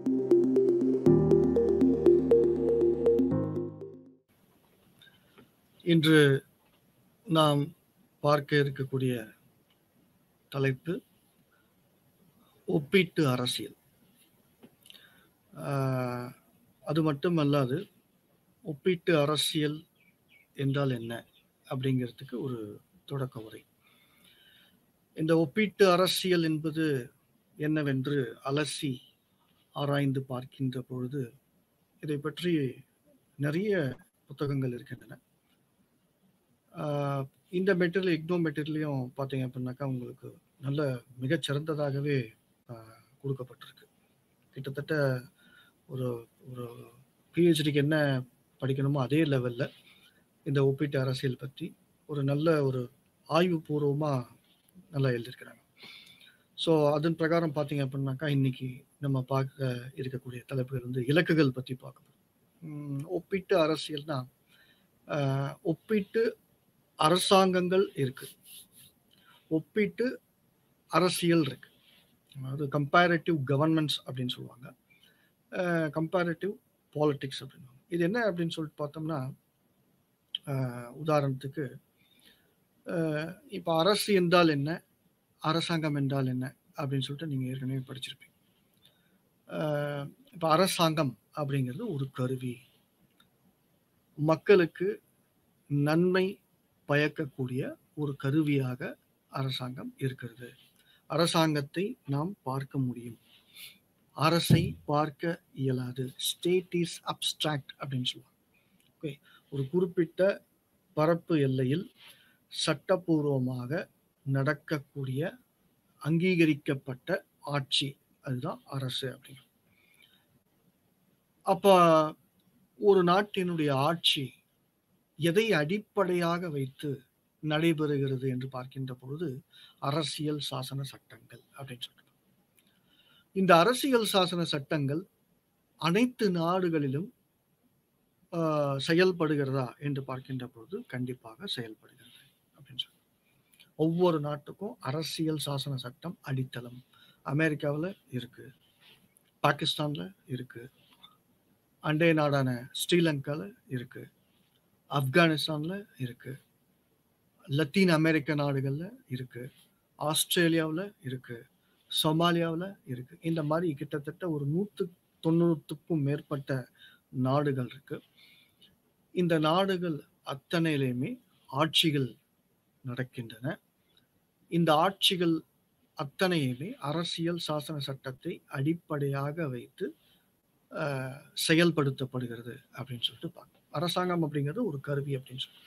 இன்று நாம் பார்க்க இருக்கக்கூடிய தலைப்பு ஒப்பீட்டு அரசியல் ஆஹ், அது மட்டுமல்லாது ஒப்பீட்டு அரசியல் என்றால் என்ன அப்படிங்கிறதுக்கு ஒரு தொடக்க உரை இந்த ஒப்பீட்டு அரசியல் என்பது என்னவென்று அலசி ஆராய்ந்து பார்க்கின்ற பொழுது இதை பற்றி நிறைய புத்தகங்கள் இருக்கின்றன ஆஹ் இந்த மெட்டீரியல் இக்னோ மெட்டீரியலையும் பார்த்தீங்க அப்படின்னாக்கா உங்களுக்கு நல்ல மிகச்சிறந்ததாகவே ஆஹ் கொடுக்கப்பட்டிருக்கு கிட்டத்தட்ட ஒரு ஒரு பிஹெச்டிக்கு என்ன படிக்கணுமோ அதே லெவலில் இந்த ஒப்பீட்டு அரசியல் பற்றி ஒரு நல்ல ஒரு ஆய்வுபூர்வமாக நல்லா எழுதியிருக்கிறாங்க ஸோ அதன் பிரகாரம் பார்த்தீங்க அப்படின்னாக்கா இன்னைக்கு நம்ம பார்க்க இருக்கக்கூடிய தலைப்புகள் வந்து இலக்குகள் பற்றி பார்க்கணும் உம் ஒப்பீட்டு அரசியல்னா ஆஹ் ஒப்பீட்டு அரசாங்கங்கள் இருக்கு ஒப்பீட்டு அரசியல் இருக்கு அதாவது கம்பேரட்டிவ் கவர்மெண்ட்ஸ் அப்படின்னு சொல்லுவாங்க கம்பேரட்டிவ் பாலிட்டிக்ஸ் அப்படின்னு இது என்ன அப்படின்னு சொல்லிட்டு பார்த்தோம்னா ஆஹ் உதாரணத்துக்கு இப்போ அரசு என்றால் என்ன அரசாங்கம் என்றால் என்ன அப்படின்னு சொல்லிட்டு நீங்கள் ஏற்கனவே படிச்சிருப்பீங்க இப்போ அரசாங்கம் அப்படிங்கிறது ஒரு கருவி மக்களுக்கு நன்மை பயக்கக்கூடிய ஒரு கருவியாக அரசாங்கம் இருக்கிறது அரசாங்கத்தை நாம் பார்க்க முடியும் அரசை பார்க்க இயலாது ஸ்டேட் இஸ் அப்டிராக்ட் அப்படின்னு சொல்லுவாங்க ஓகே ஒரு குறிப்பிட்ட பரப்பு எல்லையில் சட்டபூர்வமாக நடக்கக்கூடிய அங்கீகரிக்கப்பட்ட ஆட்சி அதுதான் அரசு அப்படிங்க அப்ப ஒரு நாட்டினுடைய ஆட்சி எதை அடிப்படையாக வைத்து நடைபெறுகிறது என்று பார்க்கின்ற பொழுது அரசியல் சாசன சட்டங்கள் அப்படின்னு சொல்றாங்க இந்த அரசியல் சாசன சட்டங்கள் அனைத்து நாடுகளிலும் ஆஹ், செயல்படுகிறதா என்று பார்க்கின்ற பொழுது கண்டிப்பாக செயல்படுகிறது அப்படின்னு சொல்றாங்க ஒவ்வொரு நாட்டுக்கும் அரசியல் சாசன சட்டம் அடித்தளம் அமெரிக்காவில் இருக்கு பாகிஸ்தான்ல இருக்கு அண்டை நாடான ஸ்ரீலங்கால இருக்கு ஆப்கானிஸ்தான்ல இருக்கு லத்தீன் அமெரிக்க நாடுகள்ல இருக்கு ஆஸ்திரேலியாவில் இருக்கு சொமாலியாவில் இருக்கு இந்த மாதிரி கிட்டத்தட்ட ஒரு நூற்று தொண்ணூறுத்துக்கும் மேற்பட்ட நாடுகள் இருக்கு இந்த நாடுகள் அத்தனையிலையுமே ஆட்சிகள் நடக்கின்றன இந்த ஆட்சிகள் அத்தனையுமே அரசியல் சாசன சட்டத்தை அடிப்படையாக வைத்து ஆஹ், செயல்படுத்தப்படுகிறது அப்படின்னு சொல்லிட்டு பார்க்கணும் அரசாங்கம் அப்படிங்கிறது ஒரு கருவி அப்படின்னு சொல்லி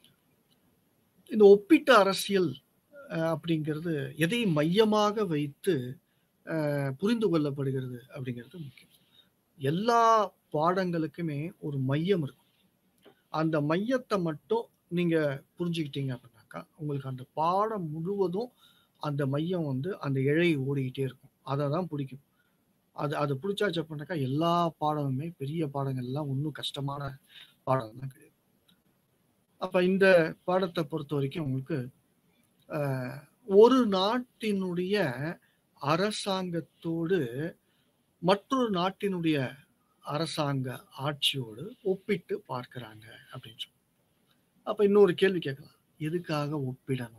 இந்த ஒப்பீட்டு அரசியல் அஹ், அப்படிங்கிறது எதை மையமாக வைத்து அஹ், புரிந்து கொள்ளப்படுகிறது அப்படிங்கிறது முக்கியம் எல்லா பாடங்களுக்குமே ஒரு மையம் இருக்கும் அந்த மையத்தை மட்டும் நீங்க புரிஞ்சுக்கிட்டீங்க அப்படின்னாக்கா உங்களுக்கு அந்த பாடம் முழுவதும் அந்த மையம் வந்து அந்த இழை ஓடிக்கிட்டே இருக்கும் அதை தான் பிடிக்கும் அது அது பிடிச்சாச்சு அப்படின்னாக்கா எல்லா பாடமுமே பெரிய பாடங்கள் எல்லாம் ஒன்றும் கஷ்டமான பாடம் தான் கிடையாது அப்ப இந்த பாடத்தை பொறுத்த வரைக்கும் உங்களுக்கு ஆஹ், ஒரு நாட்டினுடைய அரசாங்கத்தோடு மற்றொரு நாட்டினுடைய அரசாங்க ஆட்சியோடு ஒப்பிட்டு பார்க்கறாங்க அப்படின்னு சொல்லி அப்ப இன்னொரு கேள்வி கேட்கலாம் எதுக்காக ஒப்பிடணும்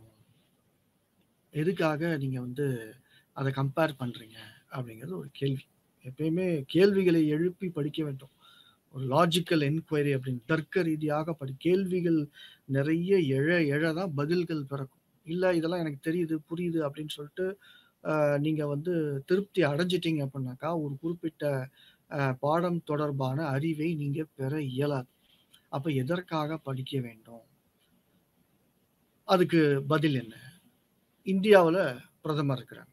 எதுக்காக நீங்க வந்து அதை கம்பேர் பண்றீங்க அப்படிங்கிறது ஒரு கேள்வி எப்பயுமே கேள்விகளை எழுப்பி படிக்க வேண்டும் ஒரு லாஜிக்கல் என்கொயரி அப்படின்னு தர்க்க ரீதியாக படி கேள்விகள் நிறைய எழ எழ தான் பதில்கள் பிறக்கும் இல்லை இதெல்லாம் எனக்கு தெரியுது புரியுது அப்படின்னு சொல்லிட்டு ஆஹ், நீங்க வந்து திருப்தி அடைஞ்சிட்டீங்க அப்படின்னாக்கா ஒரு குறிப்பிட்ட ஆஹ், பாடம் தொடர்பான அறிவை நீங்க பெற இயலாது அப்ப எதற்காக படிக்க வேண்டும் அதுக்கு பதில் என்ன இந்தியாவுல பிரதமர் இருக்கிறாங்க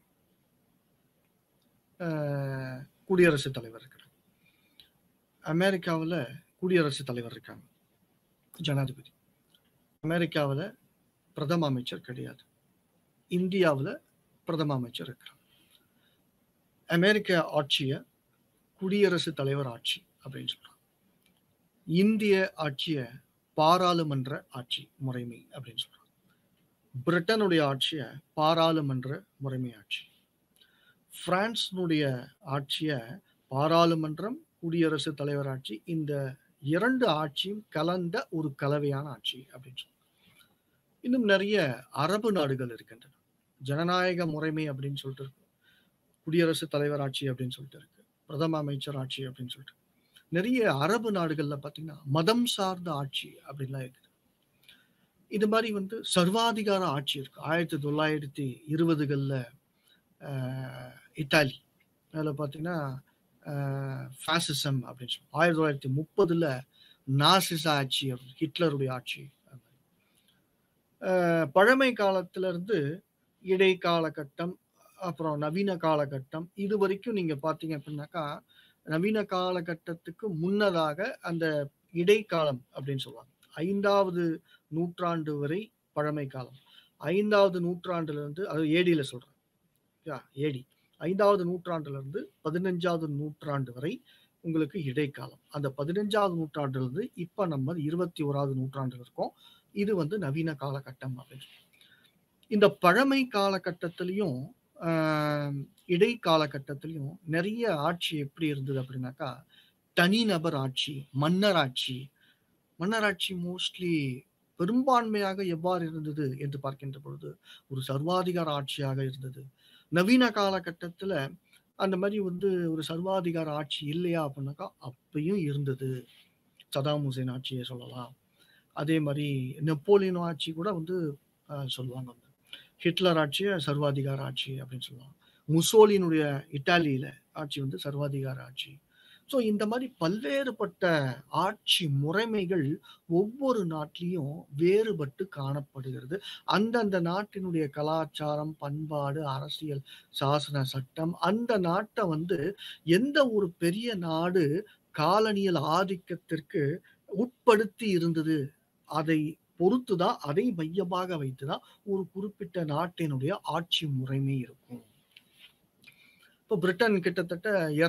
ஆஹ், குடியரசுத் தலைவர் இருக்கிறாங்க அமெரிக்காவுல குடியரசுத் தலைவர் இருக்காங்க ஜனாதிபதி அமெரிக்காவுல பிரதம அமைச்சர் கிடையாது இந்தியாவுல பிரதம அமைச்சர் இருக்கிறாங்க அமெரிக்க ஆட்சிய குடியரசுத் தலைவர் ஆட்சி அப்படின்னு சொல்றாங்க இந்திய ஆட்சிய பாராளுமன்ற ஆட்சி முறைமை அப்படின்னு சொல்றாங்க பிரிட்டனுடைய ஆட்சிய பாராளுமன்ற முறைமை ஆட்சி பிரான்ஸினுடைய ஆட்சிய பாராளுமன்றம், குடியரசுத் தலைவர் ஆட்சி இந்த 2 ஆட்சியும் கலந்த ஒரு கலவையான ஆட்சி அப்படின்னு சொல்லலாம். இன்னும் நெறைய அரபு நாடுகள் இருக்கின்றன. ஜனநாயக முறைமை அப்படின்னு சொல்லிட்டு இருக்கு. குடியரசுத் தலைவர் ஆட்சி அப்படின்னு சொல்லிட்டு இருக்கு. பிரதம அமைச்சர் ஆட்சி அப்படின்னு சொல்லிட்டு. நெறைய அரபு நாடுகள்ல பார்த்தீங்கன்னா, மதம் சார்ந்த ஆட்சி அப்படின்லாம் இருக்குது. இது மாரி வந்து சர்வாதிகார ஆட்சி இருக்கு. 1920கள்ல அ இத்தாலி. அதுல பார்த்தீங்கன்னா, அ ஃபாசிசம் அப்படின்னு சொல்லுவோம். 1930ல நாசிச ஆட்சி அப்படின்னு ஹிட்லருடைய ஆட்சி. அது மாரி. அ பழமை காலத்திலருந்து இடைக்கால கட்டம், அப்புறம் நவீன காலகட்டம் இதுவரைக்கும் நீங்க பார்த்தீங்க அப்படின்னாக்கா, நவீன காலகட்டத்துக்கு முன்னதாக அந்த இடைக்காலம் அப்படின்னு சொல்லுவாங்க. 5வது நூற்றாண்டு வரை பழமை காலம். 5வது நூற்றாண்டிலிருந்து அதாவது ஏடில சொல்றேன். யா ஏடி. 5வது நூற்றாண்டிலிருந்து 15வது நூற்றாண்டு வரை உங்களுக்கு இடைக்காலம். அந்த 15வது நூற்றாண்டிலிருந்து இப்ப நம்ம 21வது நூற்றாண்டுல இருக்கோம். இது வந்து நவீன காலகட்டம் அப்படின்னு சொல்லலாம். இந்த பழமை காலகட்டத்திலயும், அ இடைக்காலகட்டத்திலயும் நெறைய ஆட்சி எப்படி இருந்தது அப்படின்னாக்கா, தனிநபர் ஆட்சி, மன்னர் ஆட்சி. மன்னராட்சி மோஸ்ட்லி பெரும்பான்மையாக எவ்வாறு இருந்தது என்று பார்க்கின்ற பொழுது, ஒரு சர்வாதிகார ஆட்சியாக இருந்தது. நவீன காலகட்டத்தில அந்த மாரி வந்து ஒரு சர்வாதிகார ஆட்சி இல்லையா அப்படின்னாக்கா, அப்பயும் இருந்தது. சதாம் ஹுசேன் ஆட்சிய சொல்லலாம். அதே மாரி நெப்போலியன் ஆட்சி கூட வந்து அ சொல்லுவாங்க வந்து. ஹிட்லர் ஆட்சிய சர்வாதிகார ஆட்சி அப்படின்னு சொல்லுவாங்க. முசோலினுடைய இத்தாலியில ஆட்சி வந்து சர்வாதிகார ஆட்சி. ஸோ இந்த மாரி பல்வேறுபட்ட ஆட்சி முறைமைகள் ஒவ்வொரு நாட்டிலயும் வேறுபட்டு காணப்படுகிறது. அந்தந்த நாட்டினுடைய கலாச்சாரம், பண்பாடு, அரசியல், சாசன சட்டம் அந்த நாட்ட வந்து எந்த ஒரு பெரிய நாடு காலனியல் ஆதிக்கத்திற்கு உட்படுத்தி இருந்தது. அதை பொறுத்து தான் அதை மையமாக வைத்து தான் ஒரு குறிப்பிட்ட நாட்டினுடைய ஆட்சி முறைமை இருக்கும். இப்ப பிரிட்டன் கிட்டத்தட்ட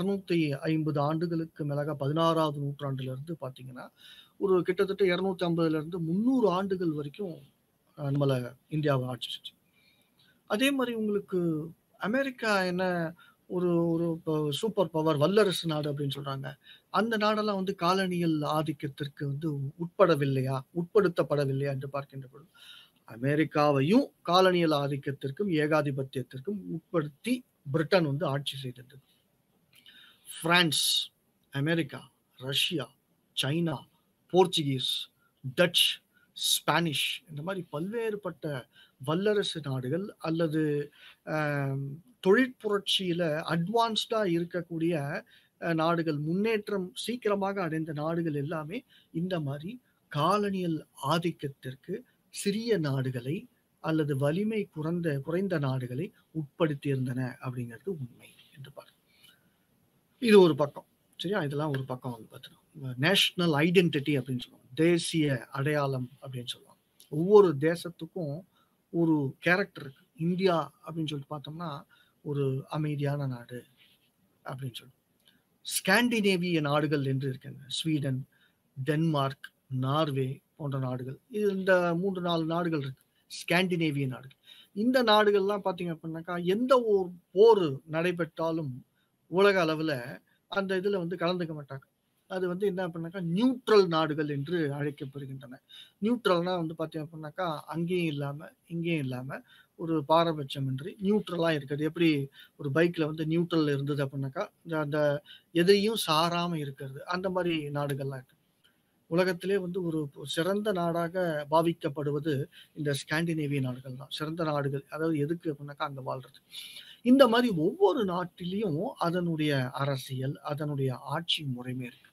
250 ஆண்டுகளுக்கு மேலாக 16வது நூற்றாண்டிலிருந்து பார்த்தீங்கன்னா, ஒரு கிட்டத்தட்ட 250லிருந்து 300 ஆண்டுகள் வரைக்கும் அ நம்மள இந்தியாவ ஆட்சி செஞ்சுச்சு. அதே மாரி உங்களுக்கு அமெரிக்கா என்ன ஒரு ஒரு ப சூப்பர் பவர் வல்லரசு நாடு அப்படின்னு சொல்றாங்க. அந்த நாடெல்லாம் வந்து காலனியல் ஆதிக்கத்திற்கு வந்து உட்படவில்லையா? உட்படுத்தப்படவில்லையா என்று பார்க்கின்ற பொழுது, அமெரிக்காவையும் காலனியல் ஆதிக்கத்திற்கும், ஏகாதிபத்தியத்திற்கும் உட்படுத்தி பிரிட்டன் வந்து ஆட்சி செய்தது. France, America, Russia, China, Portuguese, Dutch, Spanish இந்த மாரி பல்வேறுபட்ட வல்லரசு நாடுகள் அல்லது அ தொழிற்புரட்சியில அட்வான்ஸ்டா இருக்கக்கூடிய அ நாடுகள், முன்னேற்றம் சீக்கிரமாக அடைந்த நாடுகள் எல்லாமே இந்த மாரி காலனியல் ஆதிக்கத்திற்கு சிறிய நாடுகளை அல்லது வலிமை குறைந்த குறைந்த நாடுகளை உட்படுத்தியிருந்தன அப்படிங்கிறது உண்மை என்று பார்க்கிறோம். இது ஒரு பக்கம். சரியா? இதெல்லாம் ஒரு பக்கம் வந்து பார்த்தீங்கன்னா, நேஷனல் ஐடென்டிட்டி அப்படின்னு சொல்லுவாங்க. தேசிய அடையாளம் அப்படின்னு சொல்லுவாங்க. ஒவ்வொரு தேசத்துக்கும் ஒரு கேரக்டர் இருக்கு. இந்தியா அப்படின்னு சொல்லிட்டு பார்த்தோம்னா, ஒரு அமைதியான நாடு அப்படின்னு சொல்லுவோம். ஸ்காண்டினேவிய நாடுகள் என்று இருக்கின்றன. ஸ்வீடன், டென்மார்க், நார்வே போன்ற நாடுகள். இது இந்த 3, 4 நாடுகள் இருக்கு. ஸ்காண்டினேவிய நாடுகள். இந்த நாடுகள்லாம் பார்த்தீங்க அப்படின்னாக்கா, எந்த ஒரு போர் நடைபெற்றாலும் உலக அளவுல அந்த இதுல வந்து கலந்துக்க மாட்டாங்க. அது வந்து என்ன அப்படின்னாக்கா, நியூட்ரல் நாடுகள் என்று அழைக்கப்படுகின்றன. நியூட்ரல்னா வந்து பார்த்தீங்க அப்படின்னாக்கா, அங்கேயும் இல்லாம, இங்கேயும் இல்லாம ஒரு பாரபட்சமின்றி நியூட்ரலா இருக்கிறது. எப்படி ஒரு பைக்ல வந்து நியூட்ரல்ல இருந்தது அப்படின்னாக்கா, இந்த அந்த எதையும் சாராம இருக்கிறது. அந்த மாரி நாடுகள்லாம் இருக்கு. உலகத்திலே வந்து ஒரு சிறந்த நாடாக பாவிக்கப்படுவது இந்த ஸ்காண்டினேவிய நாடுகள் தான். சிறந்த நாடுகள். அதாவது எதுக்கு அப்படின்னாக்கா, அங்க வாழ்றது. இந்த மாரி ஒவ்வொரு நாட்டிலயும் அதனுடைய அரசியல், அதனுடைய ஆட்சி முறைமை இருக்கு.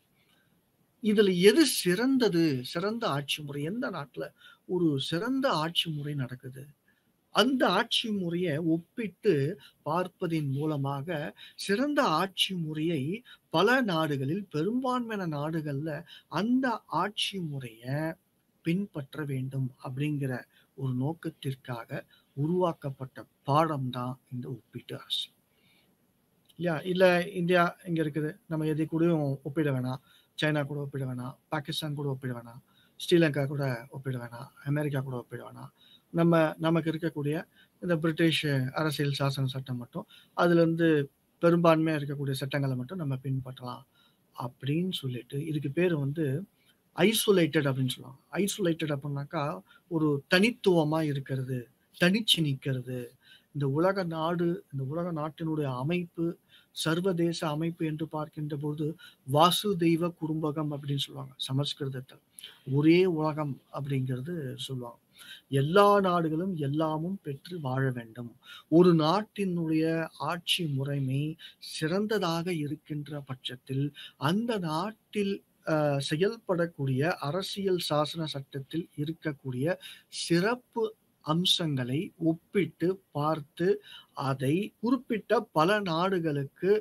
இதுல எது சிறந்தது? சிறந்த ஆட்சி முறை எந்த நாட்டுல ஒரு சிறந்த ஆட்சி முறை நடக்குது? அந்த ஆட்சி முறைய ஒப்பிட்டு பார்ப்பதின் மூலமாக, சிறந்த ஆட்சி முறையை பல நாடுகளில், பெரும்பான்மையான நாடுகள்ல அந்த ஆட்சி முறைய பின்பற்ற வேண்டும் அப்படிங்கிற ஒரு நோக்கத்திற்காக உருவாக்கப்பட்ட பாடம் தான் இந்த ஒப்பீட்டு அரசியல். இல்லையா? இல்ல இந்தியா இங்க இருக்குது. நம்ம எதை கூடயும் ஒப்பிட வேணாம். சைனா கூட ஒப்பிட வேணாம். பாகிஸ்தான் கூட ஒப்பிட வேணாம். ஸ்ரீலங்கா கூட ஒப்பிட வேணாம். அமெரிக்கா கூட ஒப்பிட வேணாம். நம்ம நமக்கு இருக்கக்கூடிய இந்த பிரிட்டிஷ் அரசியல் சாசன சட்டம் மட்டும். அதுலருந்து பெரும்பான்மையா இருக்கக்கூடிய சட்டங்கள மட்டும் நம்ம பின்பற்றலாம். அப்படின்னு சொல்லிட்டு இதுக்கு பேரு வந்து ஐசோலேட்டட் அப்படின்னு சொல்லுவாங்க. ஐசோலேட்டட் அப்டின்னாக்கா, ஒரு தனித்துவமா இருக்கிறது, தனிச்சு நிக்கிறது. இந்த உலக நாடு, இந்த உலக நாட்டினுடைய அமைப்பு, சர்வதேச அமைப்பு என்று பார்க்கின்ற பொழுது, வாசுதெய்வ குடும்பகம் அப்படின்னு சொல்லுவாங்க சமஸ்கிருதத்துல. ஒரே உலகம் அப்படிங்கிறது சொல்லுவாங்க. எல்லா நாடுகளும் எல்லாமும் பெற்று வாழ வேண்டும். ஒரு நாட்டினுடைய ஆட்சி முறைமை சிறந்ததாக இருக்கின்ற பட்சத்தில், அந்த நாட்டில் அ செயல்படக்கூடிய அரசியல் சாசன சட்டத்தில் இருக்கக்கூடிய சிறப்பு அம்சங்களை ஒப்பிட்டு பார்த்து, அதை குறிப்பிட்ட பல நாடுகளுக்கு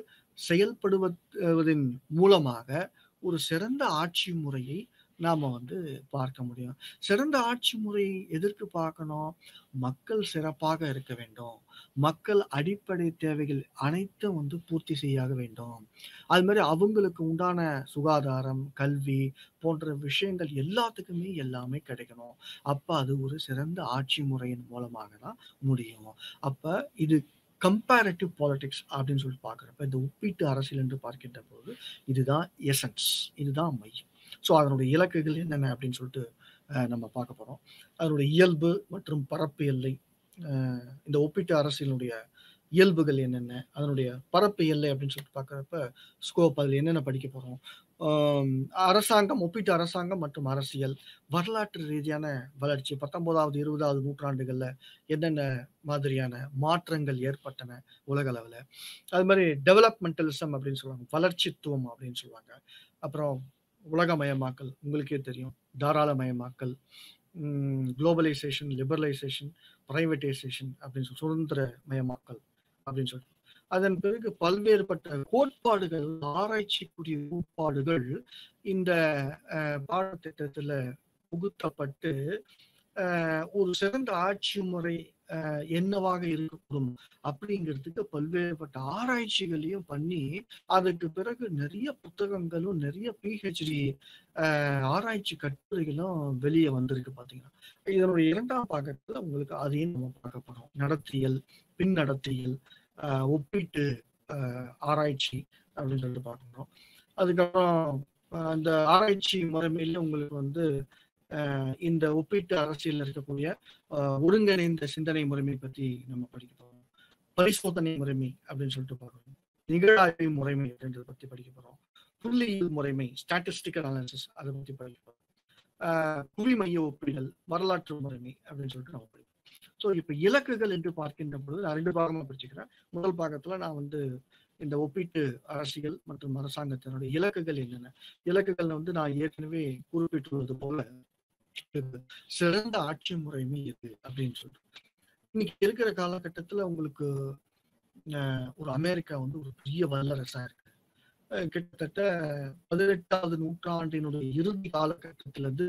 செயல்படுவதன் மூலமாக, ஒரு சிறந்த ஆட்சி முறையை நாம வந்து பார்க்க முடியும். சிறந்த ஆட்சி முறை எதற்கு பார்க்கணும்? மக்கள் சிறப்பாக இருக்க வேண்டும். மக்கள் அடிப்படை தேவைகள் அனைத்தும் வந்து பூர்த்தி செய்யாக வேண்டும். அது மாரி அவங்களுக்கு உண்டான சுகாதாரம், கல்வி போன்ற விஷயங்கள் எல்லாத்துக்குமே எல்லாமே கிடைக்கணும். அப்ப அது ஒரு சிறந்த ஆட்சி முறையின் மூலமாக தான் முடியும். அப்ப இது கம்பேரேட்டிவ் பாலிடிக்ஸ் அப்படின்னு சொல்லிட்டு பார்க்கிறப்ப, இந்த ஒப்பீட்டு அரசியல் என்று பார்க்கின்ற போது, இதுதான் எசன்ஸ். இதுதான் மையம். ஸோ அதனுடைய இலக்குகள் என்னென்ன அப்படின்னு சொல்லிட்டு அ நம்ம பார்க்க போறோம். அதனுடைய இயல்பு மற்றும் பரப்பு எல்லை, அ இந்த ஒப்பீட்டு அரசியலினுடைய இயல்புகள் என்னென்ன? அதனுடைய பரப்பு எல்லை அப்படின்னு சொல்லிட்டு பார்க்கிறப்ப, ஸ்கோப் அதுல என்னென்ன படிக்க போறோம்? ஆம் அரசாங்கம், ஒப்பீட்டு அரசாங்கம் மற்றும் அரசியல், வரலாற்று ரீதியான வளர்ச்சி 19வது, 20வது நூற்றாண்டுகள்ல என்னென்ன மாதிரியான மாற்றங்கள் ஏற்பட்டன உலக அளவுல. அது மாரி டெவலப்மென்டலிசம் அப்படின்னு சொல்லுவாங்க. வளர்ச்சித்துவம் அப்படின்னு சொல்லுவாங்க. அப்புறம் உலகமயமாக்கல் உங்களுக்கே தெரியும். தாராளமயமாக்கல், ம் குளோபலைசேஷன், லிபரலைசேஷன், பிரைவேட்டைசேஷன் அப்படின்னு சொல்லி சுதந்திரமயமாக்கல் அப்படின்னு சொல்லிட்டு. அதன் பிறகு பல்வேறுபட்ட கோட்பாடுகள், ஆராய்ச்சிக்குரிய கோட்பாடுகள் இந்த அ பாடத்திட்டத்துல புகுத்தப்பட்டு, அ ஒரு சிறந்த ஆட்சி முறை அ என்னவாக இருக்கக்கூடும் அப்படிங்கிறதுக்கு பல்வேறுபட்ட ஆராய்ச்சிகளையும் பண்ணி, அதுக்கு பிறகு நெறைய புத்தகங்களும், நெறைய பிஹெச்டி அ ஆராய்ச்சி கட்டுரைகளும் வெளிய வந்திருக்கு பார்த்தீங்கன்னா. இதனுடைய 2ஆம் பாகத்துல உங்களுக்கு அதையும் நம்ம பார்க்க போறோம். நடத்தியல், பின்னடத்தியல், அ ஒப்பீட்டு அ ஆராய்ச்சி அப்படின்னு சொல்லிட்டு பார்க்க போறோம். அதுக்கப்புறம் அ அந்த ஆராய்ச்சி முறைமையில உங்களுக்கு வந்து அ இந்த ஒப்பீட்டு அரசியல்ல இருக்கக்கூடிய அ ஒருங்கிணைந்த சிந்தனை முறைமை பத்தி நம்ம படிக்க போறோம். பரிசோதனை முறைமை அப்படின்னு சொல்லிட்டு பார்க்கிறோம். நிகழாய்வு முறைமை அப்படின்றத பத்தி படிக்க போறோம். புள்ளியியல் முறைமை ஸ்டாட்டிஸ்டிக்கல் அனாலிசிஸ் அத பத்தி படிக்க போறோம். அ குவிமைய ஒப்பிடல், வரலாற்று முறைமை அப்படின்னு சொல்லிட்டு நம்ம படிப்போம். ஸோ இப்ப இலக்குகள் என்று பார்க்கின்ற பொழுது நான் 2 பாகமா பிரிச்சுக்கிறேன். முதல் பாகத்துல நான் வந்து இந்த ஒப்பீட்டு அரசியல் மற்றும் அரசாங்கத்தினுடைய இலக்குகள் என்னென்ன? இலக்குகள் வந்து நான் ஏற்கனவே குறிப்பிட்டுள்ளது போல, சிறந்த ஆட்சி முறைமை எது அப்படின்னு சொல்லிட்டு. இன்னைக்கு இருக்கிற காலகட்டத்துல உங்களுக்கு அ ஒரு அமெரிக்கா வந்து ஒரு பெரிய வல்லரசா இருக்கு. அ கிட்டத்தட்ட 18வது நூற்றாண்டினுடைய இறுதி காலகட்டத்திலிருந்து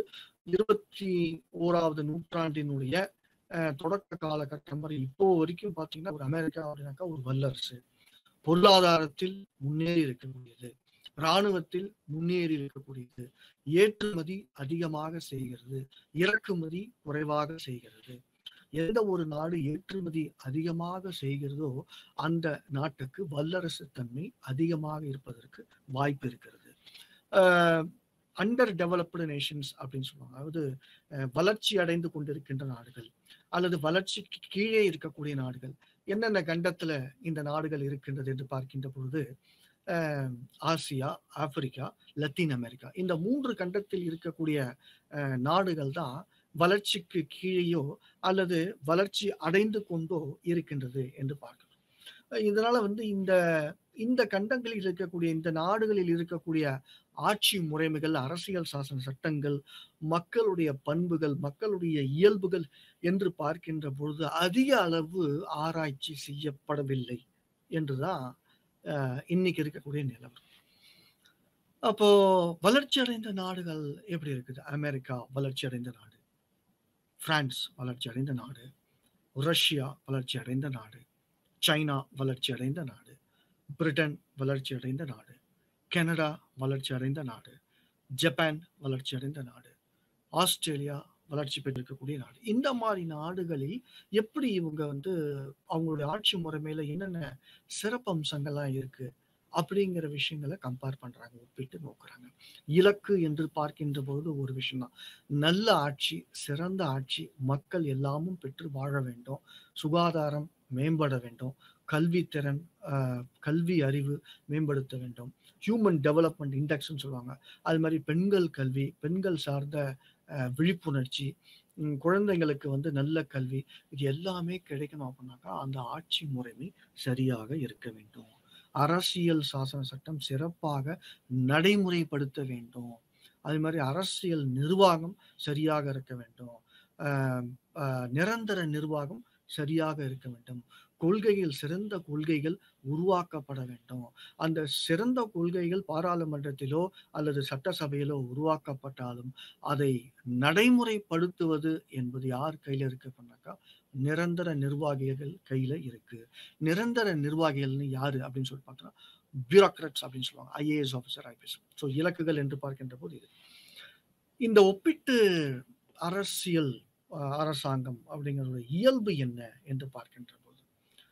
21வது நூற்றாண்டினுடைய அ தொடக்க காலகட்டம் வரை இப்போ வரைக்கும் பார்த்தீங்கன்னா, ஒரு அமெரிக்கா அப்படின்னாக்கா ஒரு வல்லரசு. பொருளாதாரத்தில் முன்னேறி இருக்கக்கூடியது. ராணுவத்தில் முன்னேறி இருக்கக்கூடியது. ஏற்றுமதி அதிகமாக செய்கிறது. இறக்குமதி குறைவாக செய்கிறது. எந்த ஒரு நாடு ஏற்றுமதி அதிகமாக செய்கிறதோ, அந்த நாட்டுக்கு வல்லரசு தன்மை அதிகமாக இருப்பதற்கு வாய்ப்பு இருக்கிறது. அ அண்டர் டெவலப்டு நேஷன்ஸ் அப்படின்னு சொல்லுவாங்க. அதாவது அ வளர்ச்சி அடைந்து கொண்டிருக்கின்ற நாடுகள், அல்லது வளர்ச்சிக்கு கீழே இருக்கக்கூடிய நாடுகள். என்னென்ன கண்டத்துல இந்த நாடுகள் இருக்கின்றது என்று பார்க்கின்ற பொழுது, அ ஆசியா, ஆப்பிரிக்கா, லத்தீன் அமெரிக்கா. இந்த 3 கண்டத்தில் இருக்கக்கூடிய அ நாடுகள் தான் வளர்ச்சிக்கு கீழேயோ, அல்லது வளர்ச்சி அடைந்து கொண்டோ இருக்கின்றது என்று பார்க்கிறோம். இதனால வந்து இந்த இந்த கண்டங்களில் இருக்கக்கூடிய, இந்த நாடுகளில் இருக்கக்கூடிய ஆட்சி முறைமைகள், அரசியல் சாசன சட்டங்கள், மக்களுடைய பண்புகள், மக்களுடைய இயல்புகள் என்று பார்க்கின்ற பொழுது, அதிக அளவு ஆராய்ச்சி செய்யப்படவில்லை என்றுதான் அ இன்னைக்கு இருக்கக்கூடிய நிலவரம். அப்போ வளர்ச்சி அடைந்த நாடுகள் எப்படி இருக்குது? அமெரிக்கா வளர்ச்சி அடைந்த நாடு. பிரான்ஸ் வளர்ச்சி அடைந்த நாடு. ரஷ்யா வளர்ச்சி அடைந்த நாடு. சைனா வளர்ச்சி அடைந்த நாடு. பிரிட்டன் வளர்ச்சி அடைந்த நாடு. கனடா வளர்ச்சி அடைந்த நாடு. ஜப்பான் வளர்ச்சி அடைந்த நாடு. ஆஸ்திரேலியா வளர்ச்சி பெற்றிருக்கக்கூடிய நாடு. இந்த மாரி நாடுகளில் எப்படி இவங்க வந்து அவங்களுடைய ஆட்சி முறைமையில என்னென்ன சிறப்பம்சங்கள்லாம் இருக்கு? அப்படிங்கிற விஷயங்கள கம்பேர் பண்றாங்க. ஒப்பிட்டு நோக்குறாங்க. இலக்கு என்று பார்க்கின்ற பொழுது ஒரு விஷயம் தான். நல்ல ஆட்சி, சிறந்த ஆட்சி, மக்கள் எல்லாமும் பெற்று வாழ வேண்டும். சுகாதாரம் மேம்பட வேண்டும். கல்வித்திறன், அ கல்வி அறிவு மேம்படுத்த வேண்டும். ஹியூமன் டெவலப்மென்ட் இண்டெக்ஸ்ன்னு சொல்லுவாங்க. அது மாரி பெண்கள் கல்வி, பெண்கள் சார்ந்த அ விழிப்புணர்ச்சி, ம் குழந்தைங்களுக்கு வந்து நல்ல கல்வி, இது எல்லாமே கிடைக்கணும் அப்படின்னாக்கா, அந்த ஆட்சி முறைமை சரியாக இருக்க வேண்டும். அரசியல் சாசன சட்டம் சிறப்பாக நடைமுறைப்படுத்த வேண்டும். அது மாரி அரசியல் நிர்வாகம் சரியாக இருக்க வேண்டும். அ அ நிரந்தர நிர்வாகம் சரியாக இருக்க வேண்டும். கொள்கைகள் சிறந்த கொள்கைகள் உருவாக்கப்பட வேண்டும். அந்த சிறந்த கொள்கைகள் பாராளுமன்றத்திலோ அல்லது சட்டசபையிலோ உருவாக்கப்பட்டாலும், அதை நடைமுறைப்படுத்துவது என்பது யார் கையில இருக்கு அப்படின்னாக்கா, நிரந்தர நிர்வாகிகள் கையில இருக்கு. நிரந்தர நிர்வாகிகள்னு யாரு அப்படின்னு சொல்லி பார்த்தோம்னா, பியூரோக்ராட்ஸ் அப்படின்னு சொல்லுவாங்க. IAS officer, IPS. ஸோ இலக்குகள் என்று பார்க்கின்ற போது இது. இந்த ஒப்பீட்டு அரசியல் அ அரசாங்கம் அப்படிங்கிறதோட இயல்பு என்ன என்று பார்க்கின்ற போது,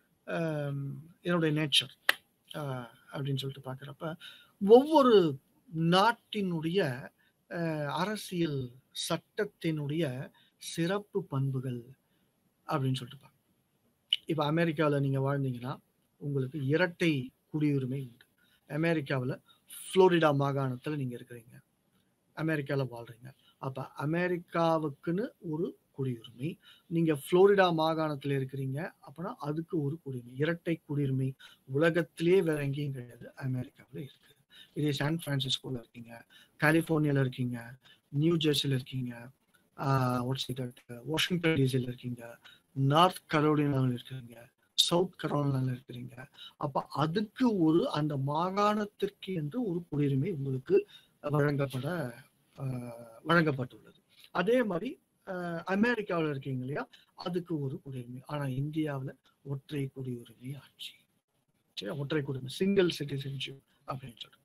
அம் என்னுடைய நேச்சர் அ அப்படின்னு சொல்லிட்டு பார்க்கிறப்ப, ஒவ்வொரு நாட்டினுடைய அ அரசியல் சட்டத்தினுடைய சிறப்பு பண்புகள் அப்படின்னு சொல்லிட்டு பார்க்கணும். இப்ப அமெரிக்காவுல நீங்க வாழ்ந்தீங்கன்னா, உங்களுக்கு இரட்டை குடியுரிமை உண்டு. அமெரிக்காவுல புளோரிடா மாகாணத்துல நீங்க இருக்கிறீங்க. அமெரிக்கால வாழ்றீங்க. அப்ப அமெரிக்காவுக்குன்னு ஒரு குடியுரிமை. நீங்க புளோரிடா மாகாணத்துல இருக்கிறீங்க அப்பன்னா, அதுக்கு ஒரு குடியுரிமை. இரட்டை குடியுரிமை உலகத்திலேயே வேற எங்கேயும் கிடையாது. அமெரிக்காவுல இருக்கு. இதே சான் பிரான்சிஸ்கோல இருக்கீங்க, கலிஃபோர்னியால இருக்கீங்க, நியூ ஜெர்சில இருக்கீங்க, ஆ வாட்ஸ் இட் தட் வாஷிங்டன் டிசில இருக்கீங்க, நார்த் கரோலினால இருக்கிறீங்க, சவுத் கரோலினால இருக்கிறீங்க. அப்ப அதுக்கு ஒரு அந்த மாகாணத்திற்கு என்று ஒரு குடியுரிமை உங்களுக்கு வழங்கப்பட அ வழங்கப்பட்டுள்ளது. அதே மாரி அ அமெரிக்காவுல இருக்கீங்க இல்லையா? அதுக்கு ஒரு குடியுரிமை. ஆனா இந்தியாவுல ஒற்றை குடியுரிமை ஆட்சி. சரியா? ஒற்றை குடியுரிமை. சிங்கிள் சிட்டிசன்ஷிப் அப்படின்னு சொல்லிட்டு.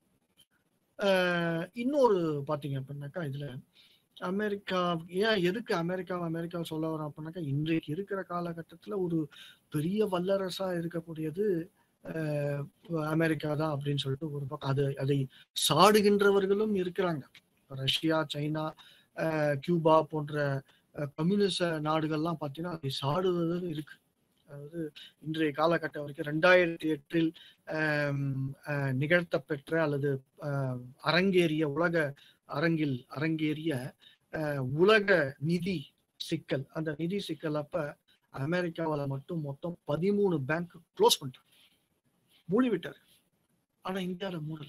அ இன்னொரு பார்த்தீங்க அப்படின்னாக்கா, இதுல அமெரிக்கா ஏன் எதுக்கு அமெரிக்காவ அமெரிக்காவ சொல்ல வரோம் அப்படின்னாக்கா, இன்றைக்கு இருக்கிற காலகட்டத்துல ஒரு பெரிய வல்லரசா இருக்கக்கூடியது அ அமெரிக்கா தான் அப்படின்னு சொல்லிட்டு ஒரு பக்கம் அது அதை சாடுகின்றவர்களும் இருக்கிறாங்க. ரஷ்யா, சைனா, அ கியூபா போன்ற அ கம்யூனிச நாடுகள்லாம் பார்த்தீங்கன்னா, அதை சாடுவதும் இருக்கு. அதாவது இன்றைய காலகட்டம் வரைக்கும் 2008ல் அம் அ நிகழ்த்தப்பெற்ற அல்லது அ அரங்கேறிய உலக அரங்கில் அரங்கேறிய அ உலக நிதி சிக்கல். அந்த நிதி சிக்கல் அப்ப அமெரிக்காவுல மட்டும் மொத்தம் 13 பேங்க் குளோஸ் பண்ணிட்டாங்க. மூடிவிட்டாரு. ஆனா இந்தியால மூடல.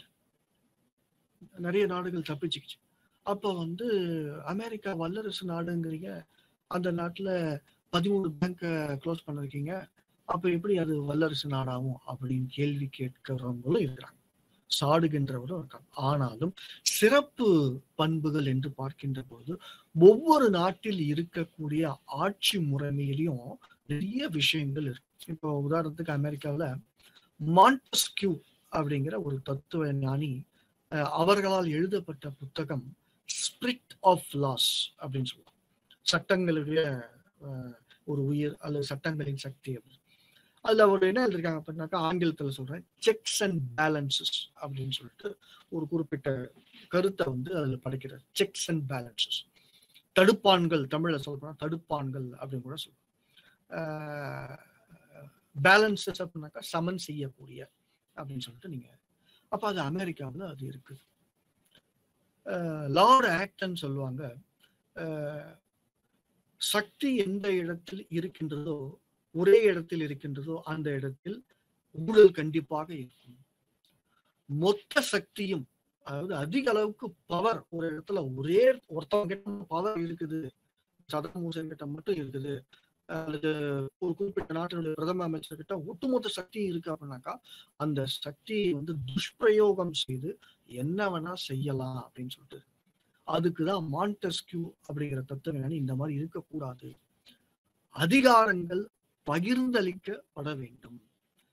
நெறைய நாடுகள் தப்பிச்சுக்கிச்சு. அப்ப வந்து அமெரிக்கா வல்லரசு நாடுங்கிறீங்க. அந்த நாட்டுல 13 பேங்க குளோஸ் பண்ணிருக்கீங்க. அப்ப எப்படி அது வல்லரசு நாடாகும்? அப்படின்னு கேள்வி கேட்கிறவங்களும் இருக்கிறாங்க. சாடுகின்றவரும் இருக்காங்க. ஆனாலும் சிறப்பு பண்புகள் என்று பார்க்கின்ற பொழுது, ஒவ்வொரு நாட்டில் இருக்கக்கூடிய ஆட்சி முறைமையிலயும் நிறைய விஷயங்கள் இருக்கு. இப்போ உதாரணத்துக்கு அமெரிக்காவுல மான்டெஸ்க்யூ அப்படிங்கிற ஒரு தத்துவ ஞானி அ அவர்களால் எழுதப்பட்ட புத்தகம் ஸ்பிரிட் ஆஃப் லாஸ் அப்படின்னு சொல்லுவாங்க. சட்டங்களுடைய அ ஒரு உயிர் அல்லது சட்டங்களின் சக்தி அப்படின்னு. அதுல அவர் என்ன எழுதியிருக்காங்க அப்படின்னாக்கா, ஆங்கிலத்துல சொல்றேன். செக்ஸ் அண்ட் பேலன்ஸஸ் அப்படின்னு சொல்லிட்டு ஒரு குறிப்பிட்ட கருத்த வந்து அதுல படைக்கிறார். Checks and balances. தடுப்பான்கள் தமிழ்ல சொல்லப்போனா தடுப்பான்கள் அப்படின்னு கூட சொல்லுவாங்க. ஆ பேலன்ஸஸ் அப்படின்னாக்கா சமன் செய்யக்கூடிய அப்படின்னு சொல்லிட்டு நீங்க அப்ப அது அமெரிக்காவுல அது இருக்குது. அ லார்ட் ஆக்டன் சொல்லுவாங்க. அ சக்தி எந்த இடத்தில் இருக்கின்றதோ, ஒரே இடத்தில் இருக்கின்றதோ, அந்த இடத்தில் ஊழல் கண்டிப்பாக இருக்கும். மொத்த சக்தியும் அதாவது அதிக அளவுக்கு பவர் ஒரு இடத்துல ஒரே ஒருத்தவங்க கிட்ட பவர் இருக்குது. சதாம் ஹுசேன் கிட்ட மட்டும் இருக்குது. அல்லது ஒரு குறிப்பிட்ட நாட்டினுடைய பிரதம அமைச்சர் கிட்ட ஒட்டுமொத்த சக்தியும் இருக்கு அப்படின்னாக்கா, அந்த சக்தியை வந்து துஷ்பிரயோகம் செய்து என்ன வேணா செய்யலாம் அப்படின்னு சொல்லிட்டு. அதுக்கு தான் மான்டெஸ்க்யூ அப்படிங்கிற தத்துவ ஞானி இந்த மாரி இருக்கக்கூடாது. அதிகாரங்கள் பகிர்ந்தளிக்கப்பட வேண்டும்.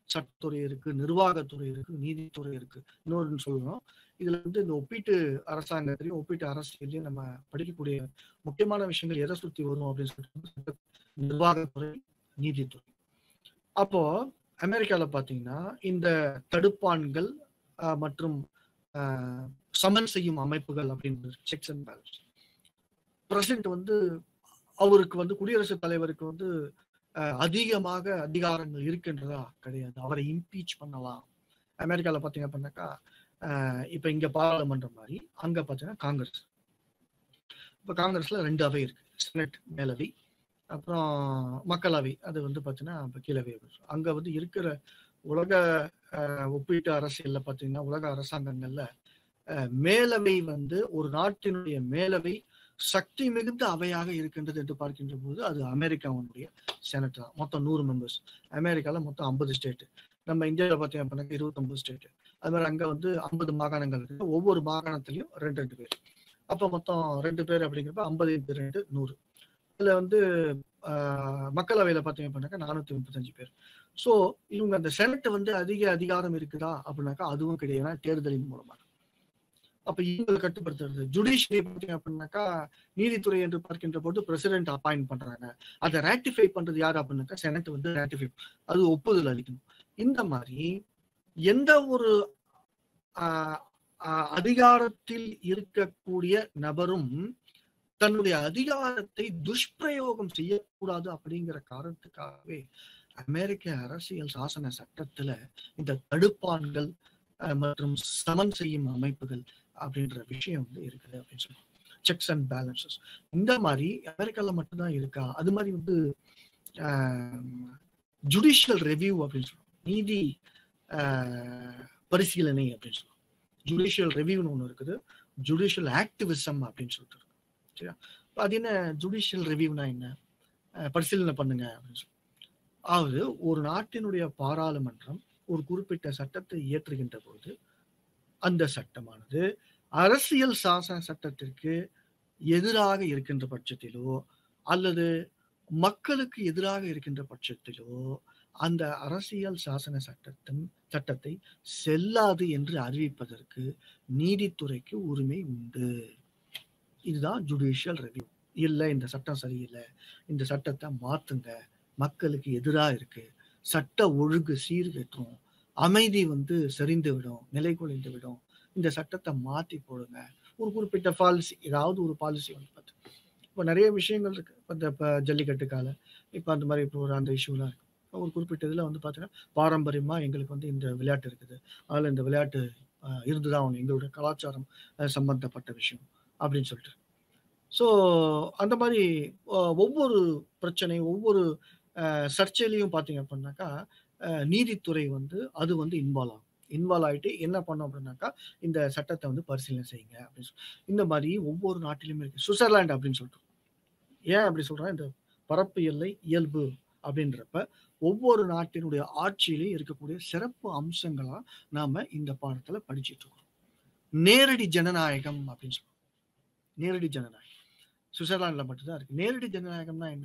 சட்டத்துறை இருக்கு நிர்வாகத்துறை இருக்கு நீதித்துறை இருக்கு இன்னொரு சொல்லணும் இதுல வந்து இந்த ஒப்பீட்டு அரசாங்கத்திலையும் ஒப்பீட்டு அரசியலையும் நம்ம படிக்கக்கூடிய முக்கியமான விஷயங்கள் எதை சுத்தி வரும் அப்படின்னு சொல்லிட்டு நிர்வாகத்துறை நீதித்துறை அப்போ அமெரிக்கால பாத்தீங்கன்னா இந்த தடுப்பான்கள் ஆஹ், மற்றும் ஆஹ், சமன் செய்யும் அமைப்புகள் அப்படின்றது செக்ஸ் அண்ட் பேலன்ஸ் பிரசிடென்ட் வந்து அவருக்கு வந்து குடியரசுத் தலைவருக்கு வந்து அஹ், அதிகமாக அதிகாரங்கள் இருக்கின்றதா கிடையாது அவரை இம்பீச் பண்ணலாம் அமெரிக்கால பாத்தீங்க அப்படின்னாக்கா அஹ், இப்ப இங்க பாராளுமன்றம் மாதிரி அங்க பாத்தீங்கன்னா காங்கிரஸ் இப்ப காங்கிரஸ்ல ரெண்டு அவை இருக்கு செனட் மேலவை அப்புறம் மக்களவை அது வந்து பாத்தீங்கன்னா இப்ப கீழவை அப்படின்னு சொல்றோம். அங்க வந்து இருக்கிற உலக அஹ், ஒப்பீட்டு அரசியல்ல பாத்தீங்கன்னா உலக அரசாங்கங்கள்ல அஹ், மேலவை வந்து ஒரு நாட்டினுடைய மேலவை சக்தி மிகுந்த அவையாக இருக்கின்றது என்று பார்க்கின்ற போது அது அமெரிக்காவுடைய செனட் தான் மொத்தம் நூறு மெம்பர்ஸ் அமெரிக்கால மொத்தம் ஐம்பது ஸ்டேட் நம்ம இந்தியாவில் பார்த்தீங்க அப்படின்னா இருபத்தொன்பது ஸ்டேட் அது மாதிரி அங்க வந்து ஐம்பது மாகாணங்கள் இருக்கு ஒவ்வொரு மாகாணத்திலையும் ரெண்டு ரெண்டு பேர் அப்ப மொத்தம் ரெண்டு பேர் அப்படிங்கிறப்ப ஐம்பது இன்ட்டு ரெண்டு நூறு இதுல வந்து ஆஹ், மக்களவையில பார்த்தீங்க அப்படின்னாக்கா நானூத்தி முப்பத்தஞ்சு பேர் ஸோ இவங்க அந்த செனட் வந்து அதிக அதிகாரம் இருக்குதா அப்படின்னாக்கா அதுவும் கிடையாது ஏன்னா தேர்தலின் மூலமாக அப்ப இவங்களை கட்டுப்படுத்துறது ஜுடிஷியரி பார்த்தீங்க அப்படின்னாக்கா நீதித்துறை என்று பார்க்கின்ற போது பிரசிடென்ட் அப்பாயிண்ட் பண்றாங்க அதை ராட்டிஃபை பண்றது யாரு அப்படின்னாக்கா செனட் வந்து ராட்டிஃபை அது ஒப்புதல் அளிக்கணும் இந்த மாதிரி எந்த ஒரு ஆஹ், ஆஹ், அதிகாரத்தில் இருக்கக்கூடிய நபரும் தன்னுடைய அதிகாரத்தை துஷ்பிரயோகம் செய்யக்கூடாது அப்படிங்கிற காரணத்துக்காகவே அமெரிக்க அரசியல் சாசன சட்டத்துல இந்த தடுப்பான்கள் அஹ், மற்றும் சமன் செய்யும் அமைப்புகள் அப்படின்ற விஷயம் வந்து இருக்குது அப்படின்னு சொல்லுவாங்க செக்ஸ் அண்ட் பேலன்சஸ் இந்த மாதிரி அமெரிக்கால மட்டும்தான் இருக்கா அது மாதிரி வந்து ஜுடிஷியல் ரெவ்யூ அப்படின்னு சொல்லுவோம் நீதி ஆஹ், பரிசீலனை அப்படின்னு சொல்லுவோம் ஜுடிஷியல் ரெவ்யூன்னு ஒன்று இருக்குது ஜுடிஷியல் ஆக்டிவிசம் அப்படின்னு சொல்லிட்டு இருக்கு சரியா இப்ப அது என்ன ஜுடிஷியல் ரெவ்யூனா என்ன ஆஹ், பரிசீலனை பண்ணுங்க அப்படின்னு சொல்லி அதாவது ஒரு நாட்டினுடைய பாராளுமன்றம் ஒரு குறிப்பிட்ட சட்டத்தை இயற்றுகின்ற போது அந்த சட்டமானது அரசியல் சாசன சட்டத்திற்கு எதிராக இருக்கின்ற பட்சத்திலோ அல்லது மக்களுக்கு எதிராக இருக்கின்ற பட்சத்திலோ அந்த அரசியல் சாசன சட்டத்தின் சட்டத்தை செல்லாது என்று அறிவிப்பதற்கு நீதித்துறைக்கு உரிமை உண்டு இதுதான் ஜுடிஷியல் ரெவ்யூ இல்ல இந்த சட்டம் சரியில்லை இந்த சட்டத்தை மாத்துங்க மக்களுக்கு எதிராக இருக்கு சட்ட ஒழுங்கு சீர்கெட்டுரும் அமைதி வந்து சரிந்து விடும் நிலை குலைந்து விடும் இந்த சட்டத்தை மாத்தி போடுங்க ஒரு குறிப்பிட்ட பாலிசி ஏதாவது ஒரு பாலிசி வந்து பார்த்து இப்போ நிறைய விஷயங்கள் இருக்கு இப்போ இந்த இப்போ ஜல்லிக்கட்டு கால இப்போ அந்த மாதிரி இப்போ ஒரு அந்த இஷ்யூலாம் இருக்கு ஒரு குறிப்பிட்ட இதில் வந்து பார்த்தீங்கன்னா பாரம்பரியமா எங்களுக்கு வந்து இந்த விளையாட்டு இருக்குது அதில் இந்த விளையாட்டு ஆஹ், இருந்துதான் ஆகணும் எங்களோட கலாச்சாரம் ஆஹ், சம்பந்தப்பட்ட விஷயம் அப்படின்னு சொல்லிட்டு ஸோ அந்த மாதிரி ஆஹ், ஒவ்வொரு பிரச்சனை ஒவ்வொரு ஆஹ், சர்ச்சையிலையும் பார்த்தீங்க அப்படின்னாக்கா ஆஹ், நீதித்துறை வந்து அது வந்து இன்வால்வ் ஆகும் இன்வால்வ் ஆயிட்டு என்ன பண்ணோம் அப்படின்னாக்கா இந்த சட்டத்தை வந்து பரிசீலனை செய்யுங்க அப்படின்னு சொல்லி இந்த மாதிரி ஒவ்வொரு நாட்டிலுமே இருக்கு சுவிட்சர்லாந்து அப்படின்னு சொல்லிட்டு ஏன் அப்படி சொல்றேன் இந்த பரப்பு எல்லை இயல்பு அப்படின்றப்ப ஒவ்வொரு நாட்டினுடைய ஆட்சியிலையும் இருக்கக்கூடிய சிறப்பு அம்சங்களா நாம இந்த பாடத்துல படிச்சிட்டு இருக்கோம் நேரடி ஜனநாயகம் அப்படின்னு சொல்லுவோம் நேரடி ஜனநாயகம் சுவிட்சர்லாந்துல மட்டும்தான் இருக்கு நேரடி ஜனநாயகம்னா என்ன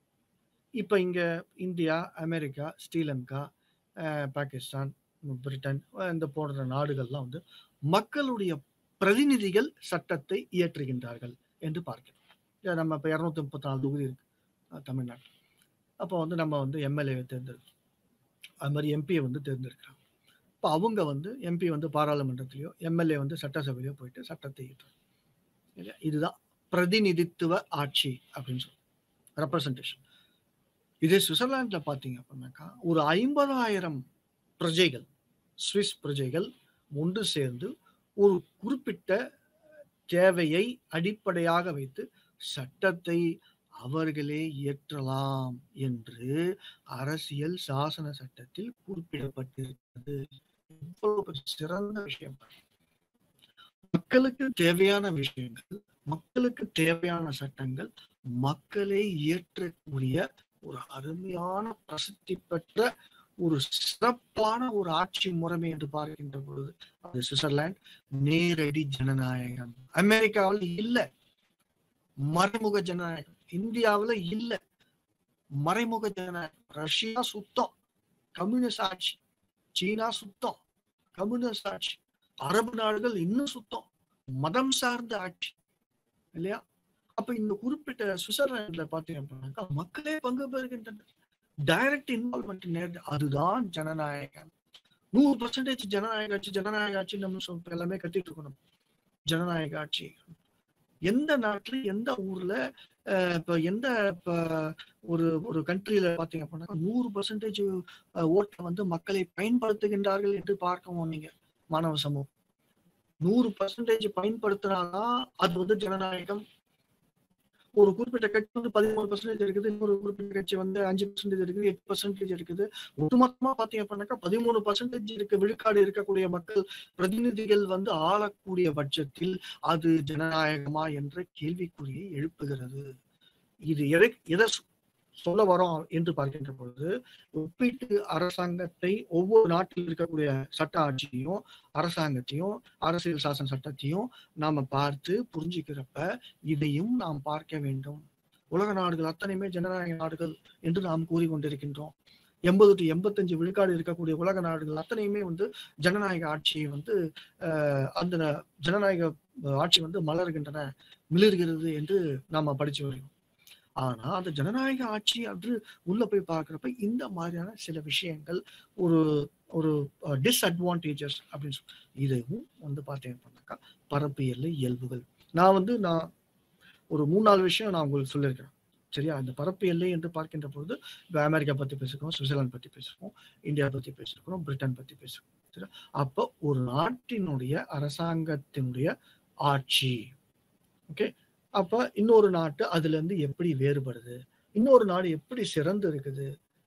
இப்ப இங்க இந்தியா அமெரிக்கா ஸ்ரீலங்கா அஹ், பாகிஸ்தான் பிரிட்டன் அஹ், இந்த போன்ற நாடுகள்லாம் வந்து மக்களுடைய பிரதிநிதிகள் சட்டத்தை இயற்றுகின்றார்கள் என்று பார்க்கிறோம் இதை நம்ம இப்போ இரநூத்தி முப்பத்தி நாலு தொகுதி இருக்கு அஹ், தமிழ்நாட்டில் அப்போ வந்து நம்ம வந்து எம்எல்ஏவை தேர்ந்தெடுக்கிறோம் அது மாதிரி எம்பியை வந்து தேர்ந்தெடுக்கிறாங்க இப்போ அவங்க வந்து எம்பி வந்து பாராளுமன்றத்திலையோ எம்எல்ஏ வந்து சட்டசபையிலையோ போயிட்டு சட்டத்தை இயற்றுறாங்க இல்லையா இதுதான் பிரதிநிதித்துவ ஆட்சி அப்படின்னு சொல்லுவோம் ரெப்ரசன்டேஷன் இதே சுவிட்சர்லாந்துல பார்த்தீங்க அப்படின்னாக்கா ஒரு ஐம்பதாயிரம் பிரஜைகள் சுவிஸ் பிரஜைகள் ஒன்று சேர்ந்து ஒரு குறிப்பிட்ட தேவையை அடிப்படையாக வைத்து சட்டத்தை அவர்களே இயற்றலாம் என்று அரசியல் சாசன சட்டத்தில் குறிப்பிடப்பட்டிருக்கிறது இவ்வளவு சிறந்த விஷயம் மக்களுக்கு தேவையான விஷயங்கள் மக்களுக்கு தேவையான சட்டங்கள் மக்களே இயற்றக்கூடிய ஒரு அருமையான பிரசித்தி பெற்ற ஒரு சிறப்பான ஒரு ஆட்சி முறைமை என்று பார்க்கின்ற பொழுது அது சுவிட்சர்லாந்து நேரடி ஜனநாயகம் அமெரிக்காவில் இல்ல மறைமுக ஜனநாயகம் இந்தியாவுல இல்ல மறைமுக ஜனநாயகம் ரஷ்யா சுத்தம் கம்யூனிஸ்ட் ஆட்சி சீனா சுத்தம் கம்யூனிஸ்ட் ஆட்சி அரபு நாடுகள் இன்னும் சுத்தம் மதம் சார்ந்த ஆட்சி இல்லையா அப்ப இந்த குறிப்பிட்ட சுவிட்சர்லாந்துல பாத்தீங்க அப்படின்னாக்கா மக்களே பங்கு பெறுகின்றனர் டைரக்ட் இன்வால்மெண்ட் நேரடி அதுதான் ஜனநாயகம் நூறு பர்சன்டேஜ் ஜனநாயக ஆட்சி ஜனநாயக ஆட்சி நம்ம சொல்~ எல்லாமே கத்திட்டு இருக்கணும் ஜனநாயக ஆட்சி எந்த நாட்டுல எந்த ஊர்ல அஹ், இப்ப எந்த இப்ப ஒரு ஒரு கண்ட்ரியில பாத்தீங்க அப்படின்னா நூறு பர்சன்டேஜ் ஓட்டை வந்து மக்களை பயன்படுத்துகின்றார்கள் என்று பார்க்கவும் நீங்க மாணவ சமூகம் நூறு பர்சன்டேஜ் பயன்படுத்தினாதான் அது வந்து ஜனநாயகம் ஒரு குறிப்பிட்ட கட்சி வந்து பதிமூணு பர்சன்டேஜ் இருக்குது இன்னொரு குறிப்பிட்ட கட்சி வந்து அஞ்சு பர்சன்டேஜ் இருக்குது எட்டு பர்சன்டேஜ் இருக்குது ஒட்டுமொத்தமா பாத்தீங்க அப்படின்னாக்கா பதிமூணு பர்சன்டேஜ் இருக்க விழுக்காடு இருக்கக்கூடிய மக்கள் பிரதிநிதிகள் வந்து ஆளக்கூடிய பட்சத்தில் அது ஜனநாயகமா என்ற கேள்விக்குறியை எழுப்புகிறது இது எதை எதை சொ- சொல்ல வரோம் என்று பார்க்கின்ற பொழுது ஒப்பீட்டு அரசாங்கத்தை ஒவ்வொரு நாட்டில் இருக்கக்கூடிய சட்ட ஆட்சியையும் அரசாங்கத்தையும் அரசியல் சாசன சட்டத்தையும் நாம பார்த்து புரிஞ்சுக்கிறப்ப இதையும் நாம் பார்க்க வேண்டும் உலக நாடுகள் அத்தனையுமே ஜனநாயக நாடுகள் என்று நாம் கூறிக்கொண்டிருக்கின்றோம் எண்பது டு எண்பத்தஞ்சு விழுக்காடு இருக்கக்கூடிய உலக நாடுகள் அத்தனையுமே வந்து ஜனநாயக ஆட்சியை வந்து அஹ், அந்த ஜனநாயக ஆட்சி வந்து மலர்கின்றன மிளர்கிறது என்று நாம படிச்சு வருகிறோம் ஆனா அந்த ஜனநாயக ஆட்சி அது உள்ள போய் பார்க்கிறப்ப இந்த மாதிரியான சில விஷயங்கள் ஒரு ஒரு டிஸ்அட்வான்டேஜஸ் அப்படின்னு சொல்லி இதுவும் வந்து பார்த்தீங்கன்னாக்கா பரப்பு எல்லை இயல்புகள் நான் வந்து நான் ஒரு மூணு நாலு விஷயம் நான் உங்களுக்கு சொல்லியிருக்கிறேன் சரியா இந்த பரப்பு எல்லை என்று பார்க்கின்ற பொழுது இப்போ அமெரிக்கா பத்தி பேசிருக்கோம் சுவிட்சர்லாந்து பத்தி பேசிருக்கோம் இந்தியா பத்தி பேசிருக்கோம் பிரிட்டன் பத்தி பேசிருக்கோம் சரியா அப்போ ஒரு நாட்டினுடைய அரசாங்கத்தினுடைய ஆட்சி ஓகே அப்ப இன்னொரு நாட்டு அதுல இருந்து எப்படி வேறுபடுது இன்னொரு நாடு எப்படி சிறந்து இருக்குது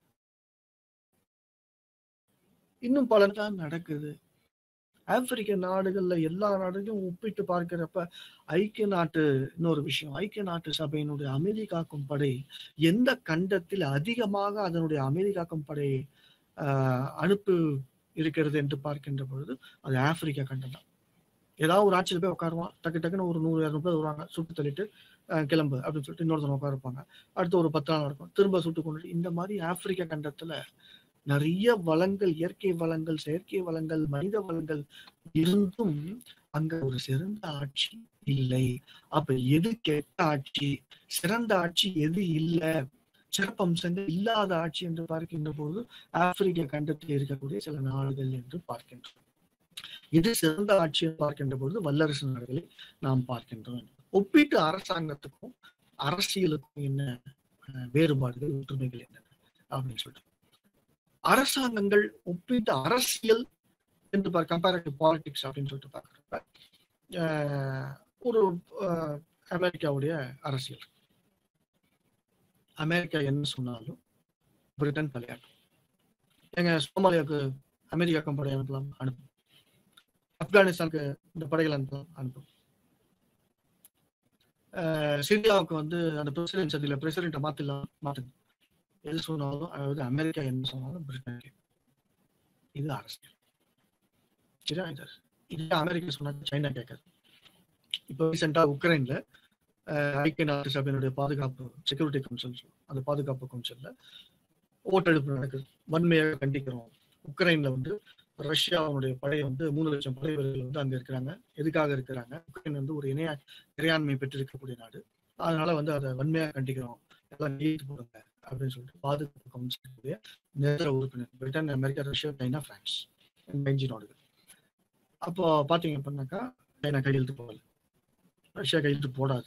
இன்னும் பல தான் நடக்குது ஆப்பிரிக்க நாடுகள்ல எல்லா நாடுகளையும் ஒப்பிட்டு பார்க்கிறப்ப ஐக்கிய நாட்டு இன்னொரு விஷயம் ஐக்கிய நாட்டு சபையினுடைய அமைதி காக்கும் படை எந்த கண்டத்தில் அதிகமாக அதனுடைய அமைதி காக்கும் படை ஆஹ், அனுப்பு இருக்கிறது என்று பார்க்கின்ற பொழுது அது ஆப்பிரிக்கா கண்டம் தான் ஏதாவது ஒரு ஆட்சியில் போய் உட்காருவான் டக்கு டக்குன்னு ஒரு நூறு இரநூறு பேர் வருவாங்க சுட்டு தள்ளிட்டு அஹ், கிளம்பு அப்படின்னு சொல்லிட்டு இன்னொருத்தவங்க உட்கார வைப்பாங்க அடுத்து ஒரு பத்து நாள் இருக்கும் திரும்ப சுட்டு கொண்டு இந்த மாதிரி ஆப்பிரிக்க கண்டத்துல நிறைய வளங்கள் இயற்கை வளங்கள் செயற்கை வளங்கள் மனித வளங்கள் இருந்தும் அங்க ஒரு சிறந்த ஆட்சி இல்லை அப்ப எது கெட்ட ஆட்சி சிறந்த ஆட்சி எது இல்ல சிறப்பம்சங்கள் இல்லாத ஆட்சி என்று பார்க்கின்ற பொழுது ஆப்பிரிக்க கண்டத்தில் இருக்கக்கூடிய சில நாடுகள் என்று பார்க்கின்றோம் இது சிறந்த ஆட்சி என்று பார்க்கின்ற பொழுது வல்லரசு நாடுகளை நாம் பார்க்கின்றோம் ஒப்பீட்டு அரசாங்கத்துக்கும் அரசியலுக்கும் என்ன அஹ், வேறுபாடுகள் ஒற்றுமைகள் என்ன அப்படின்னு சொல்லிட்டு அரசாங்கங்கள் ஒப்பீட்டு அரசியல் என்று கம்பேரிட்டிவ் பாலிடிக்ஸ் அப்படின்னு சொல்லிட்டு பார்க்குறப்ப அஹ், ஒரு அஹ், அமெரிக்காவுடைய அரசியல் அமெரிக்கா என்ன சொன்னாலும் பிரிட்டன் தலையாட்டும் எங்க சோமாலியாவுக்கு அமெரிக்கா கம்பெனி அனுப்பலாம் அனுப்பும் ஆப்கானிஸ்தானுக்கு இந்த படைகள் அனுப்பலாம் அனுப்பும் அஹ், சிரியாவுக்கு வந்து அந்த பிரசிடென்ட் சதியில பிரசிடென்ட்டை மாத்திடலாம் மாத்துங்க எது சொன்னாலும் அதாவது அமெரிக்கா என்ன சொன்னாலும் பிரிட்டன் கேட்கும். இது அரசியல் சரியா இது இது அமெரிக்கா சொன்னா சைனா கேட்காது இப்போ ரீசெண்டா உக்ரைன்ல அஹ், ஐக்கிய நாட்டு சபையினுடைய பாதுகாப்பு செக்யூரிட்டி கவுன்சில் அந்த பாதுகாப்பு கவுன்சில்ல ஓட்டெடுப்பு நடக்குது வன்மையாக கண்டிக்கிறோம் உக்ரைன்ல வந்து ரஷ்யாவுடைய படை வந்து மூணு லட்சம் படை வீரர்கள் வந்து அங்க இருக்கிறாங்க எதுக்காக இருக்கிறாங்க உக்ரைன் வந்து ஒரு இணைய இறையாண்மை பெற்றிருக்கக்கூடிய நாடு அதனால வந்து அதை வன்மையாக கண்டிக்கிறோம் எல்லாம் நீட்டு போடுங்க அப்படின்னு சொல்லிட்டு பாதுகாப்பு கவுன்சிலுடைய நிரந்தர உறுப்பினர் Britain America Russia China France இந்த அஞ்சு நாடுகள் அப்போ பாத்தீங்க அப்படின்னாக்கா சைனா கையெழுத்து போடல ரஷ்யா கையெழுத்து போடாது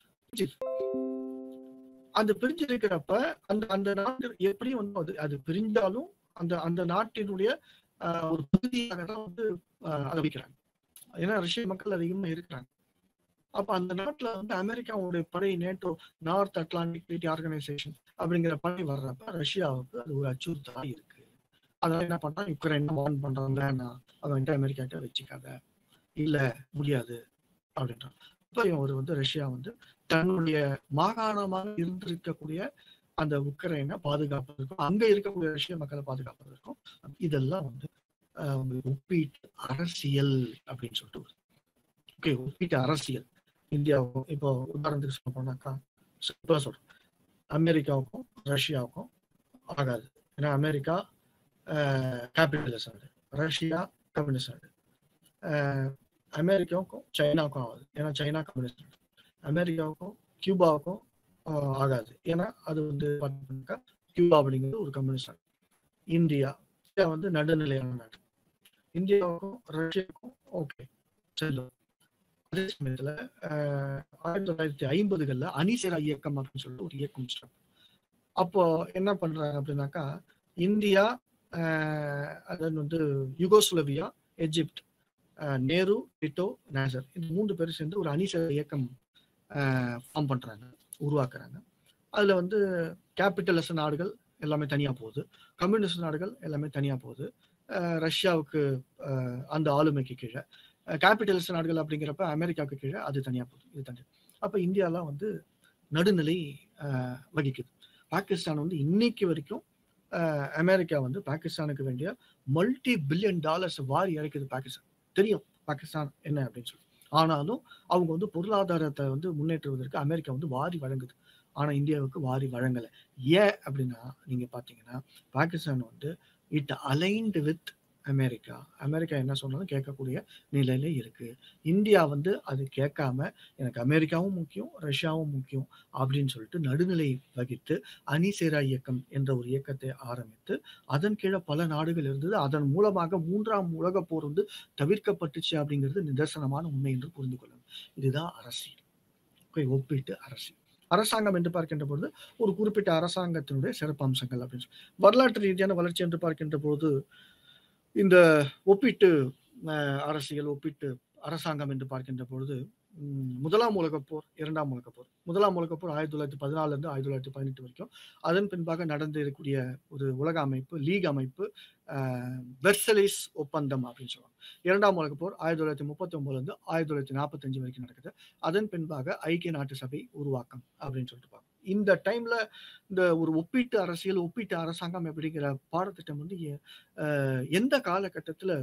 அந்த பிரிஞ்சு இருக்கிறப்ப அந்த அந்த நாடு எப்படி வந்து அது அது பிரிஞ்சாலும் அந்த அந்த நாட்டினுடைய ஆஹ், ஒரு பகுதியாக தான் வந்து ஆஹ், அதை வைக்கிறாங்க ஏன்னா ரஷ்ய மக்கள் அதிகமா இருக்கிறாங்க அப்ப அந்த நாட்டுல வந்து அமெரிக்காவுடைய படை NATO North Atlantic Treaty Organisation அப்படிங்கிற படை வர்றப்ப ரஷ்யாவுக்கு அது ஒரு அச்சுறுத்தலா இருக்கு அதனால என்ன பண்றான் யுக்ரைன் வார்ன் பண்றாங்க நான் அவன்கிட்ட அமெரிக்கா கிட்ட வச்சுக்காத இல்ல முடியாது அப்படின்றான் இப்ப இவன் ஒரு வந்து ரஷ்யா வந்து தன்னுடைய மாகாணமாக இருந்திருக்கக்கூடிய அந்த உக்ரைனை பாதுகாப்பதற்கும் அங்க இருக்கக்கூடிய ரஷ்ய மக்களை பாதுகாப்பதற்கும் இதெல்லாம் வந்து ஆஹ், உங்களுக்கு ஒப்பீட்டு அரசியல் அப்படின்னு சொல்லிட்டு வருது ஓகே ஒப்பீட்டு அரசியல் இந்தியாவுக்கும் இப்போ உதாரணத்துக்கு சொல்ல போனாக்கா சிம்பிளா சொல்றேன் அமெரிக்காவுக்கும் ரஷ்யாவுக்கும் ஆகாது ஏன்னா அமெரிக்கா கேபிட்டலிஸ்ட் நாடு ரஷ்யா கம்யூனிஸ்ட் நாடு அஹ், அமெரிக்காவுக்கும் சைனாவுக்கும் ஆகாது ஏன்னா சைனா கம்யூனிஸ்ட் நாடு அமெரிக்காவுக்கும் கியூபாவுக்கும் ஆஹ், ஆகாது ஏன்னா அது வந்து பார்த்தீங்கன்னாக்கா கியூபா அப்படிங்கிறது ஒரு கம்யூனிஸ்ட் நாடு இந்தியா இந்தியா வந்து நடுநிலையான நாடு இந்தியாவுக்கும் ரஷ்யாவுக்கும் ஓகே செல்லும் அதே சமயத்துல ஆஹ், ஆயிரத்தி தொள்ளாயிரத்தி ஐம்பதுகள்ல அணிசேரா இயக்கம் அப்படின்னு சொல்லிட்டு ஒரு இயக்கம் start. அப்போ என்ன பண்றாங்க அப்படின்னாக்கா இந்தியா ஆஹ், அது வந்து யுகோஸ்லோவியா எஜிப்ட் ஆஹ், நேரு டிட்டோ நாசர் இந்த மூன்று பேரும் சேர்ந்து ஒரு அணிசேரா இயக்கம் ஃபார்ம் பண்றாங்க உருவாக்குறாங்க அதுல வந்து கேபிட்டலிஸ்ட் நாடுகள் எல்லாமே தனியா போகுது கம்யூனிஸ்ட் நாடுகள் எல்லாமே தனியா போகுது ஆஹ், ரஷ்யாவுக்கு ஆஹ், அந்த ஆளுமைக்கு கீழே கேபிட்டலிஸ்ட் நாடுகள் அப்படிங்கிறப்ப அமெரிக்காவுக்கு கீழே அது தனியா போகுது இது தனி அப்ப இந்தியாலாம் வந்து நடுநிலை ஆஹ், வகிக்குது பாகிஸ்தான் வந்து இன்னைக்கு வரைக்கும் ஆஹ், அமெரிக்கா வந்து பாகிஸ்தானுக்கு வேண்டிய மல்டி பில்லியன் டாலர்ஸ் வாரி இறக்குது பாகிஸ்தான் தெரியும் பாகிஸ்தான் என்ன அப்படின்னு சொல்லி ஆனாலும் அவங்க வந்து பொருளாதாரத்தை வந்து முன்னேற்றுவதற்கு அமெரிக்கா வந்து வாரி வழங்குது ஆனா இந்தியாவுக்கு வாரி வழங்கல ஏன் அப்படின்னா நீங்க பாத்தீங்கன்னா பாகிஸ்தான் வந்து it aligned with America America என்ன சொன்னாலும் கேட்கக்கூடிய நிலையில இருக்கு இந்தியா வந்து அது கேட்காம எனக்கு அமெரிக்காவும் முக்கியம் ரஷ்யாவும் முக்கியம் அப்படின்னு சொல்லிட்டு நடுநிலை வகித்து அணிசேரா இயக்கம் என்ற ஒரு இயக்கத்தை ஆரம்பித்து அதன் கீழே பல நாடுகள் இருந்தது அதன் மூலமாக மூன்றாம் உலகப் போர் வந்து தவிர்க்கப்பட்டுச்சு அப்படிங்கிறது நிதர்சனமான உண்மை என்று புரிந்து கொள்ளணும் இதுதான் அரசியல் ஓகே ஒப்பிட்டு அரசியல் அரசாங்கம் என்று பார்க்கின்ற பொழுது ஒரு குறிப்பிட்ட அரசாங்கத்தினுடைய சிறப்பம்சங்கள் அப்படின்னு சொல்லி வரலாற்று ரீதியான வளர்ச்சி என்று பார்க்கின்ற போது இந்த ஒப்பீட்டு அஹ், அரசியல் ஒப்பீட்டு அரசாங்கம் என்று பார்க்கின்ற பொழுது ம், முதலாம் உலகப் போர் இரண்டாம் உலகப் போர் முதலாம் உலகப் போர் ஆயிரத்தி தொள்ளாயிரத்தி பதினாலுல இருந்து ஆயிரத்தி தொள்ளாயிரத்தி பதினெட்டு வரைக்கும் அதன் பின்பாக நடந்து இருக்கக்கூடிய ஒரு உலக அமைப்பு லீக் அமைப்பு வெர்சலிஸ் ஒப்பந்தம் அப்படின்னு சொல்லுவாங்க இரண்டாம் உலகப் போர் ஆயிரத்தி தொள்ளாயிரத்தி முப்பத்தி ஒன்பதுல இருந்து ஆயிரத்தி தொள்ளாயிரத்தி நாற்பத்தஞ்சு வரைக்கும் நடக்குது அதன் பின்பாக ஐக்கிய நாட்டு சபை உருவாக்கம் அப்படின்னு சொல்லிட்டு பார்ப்போம் இந்த டைம்ல இந்த ஒரு ஒப்பீட்டு அரசியல் ஒப்பீட்டு அரசாங்கம் அப்படிங்கிற பாடத்திட்டம் வந்து எ- அஹ் எந்த காலகட்டத்துல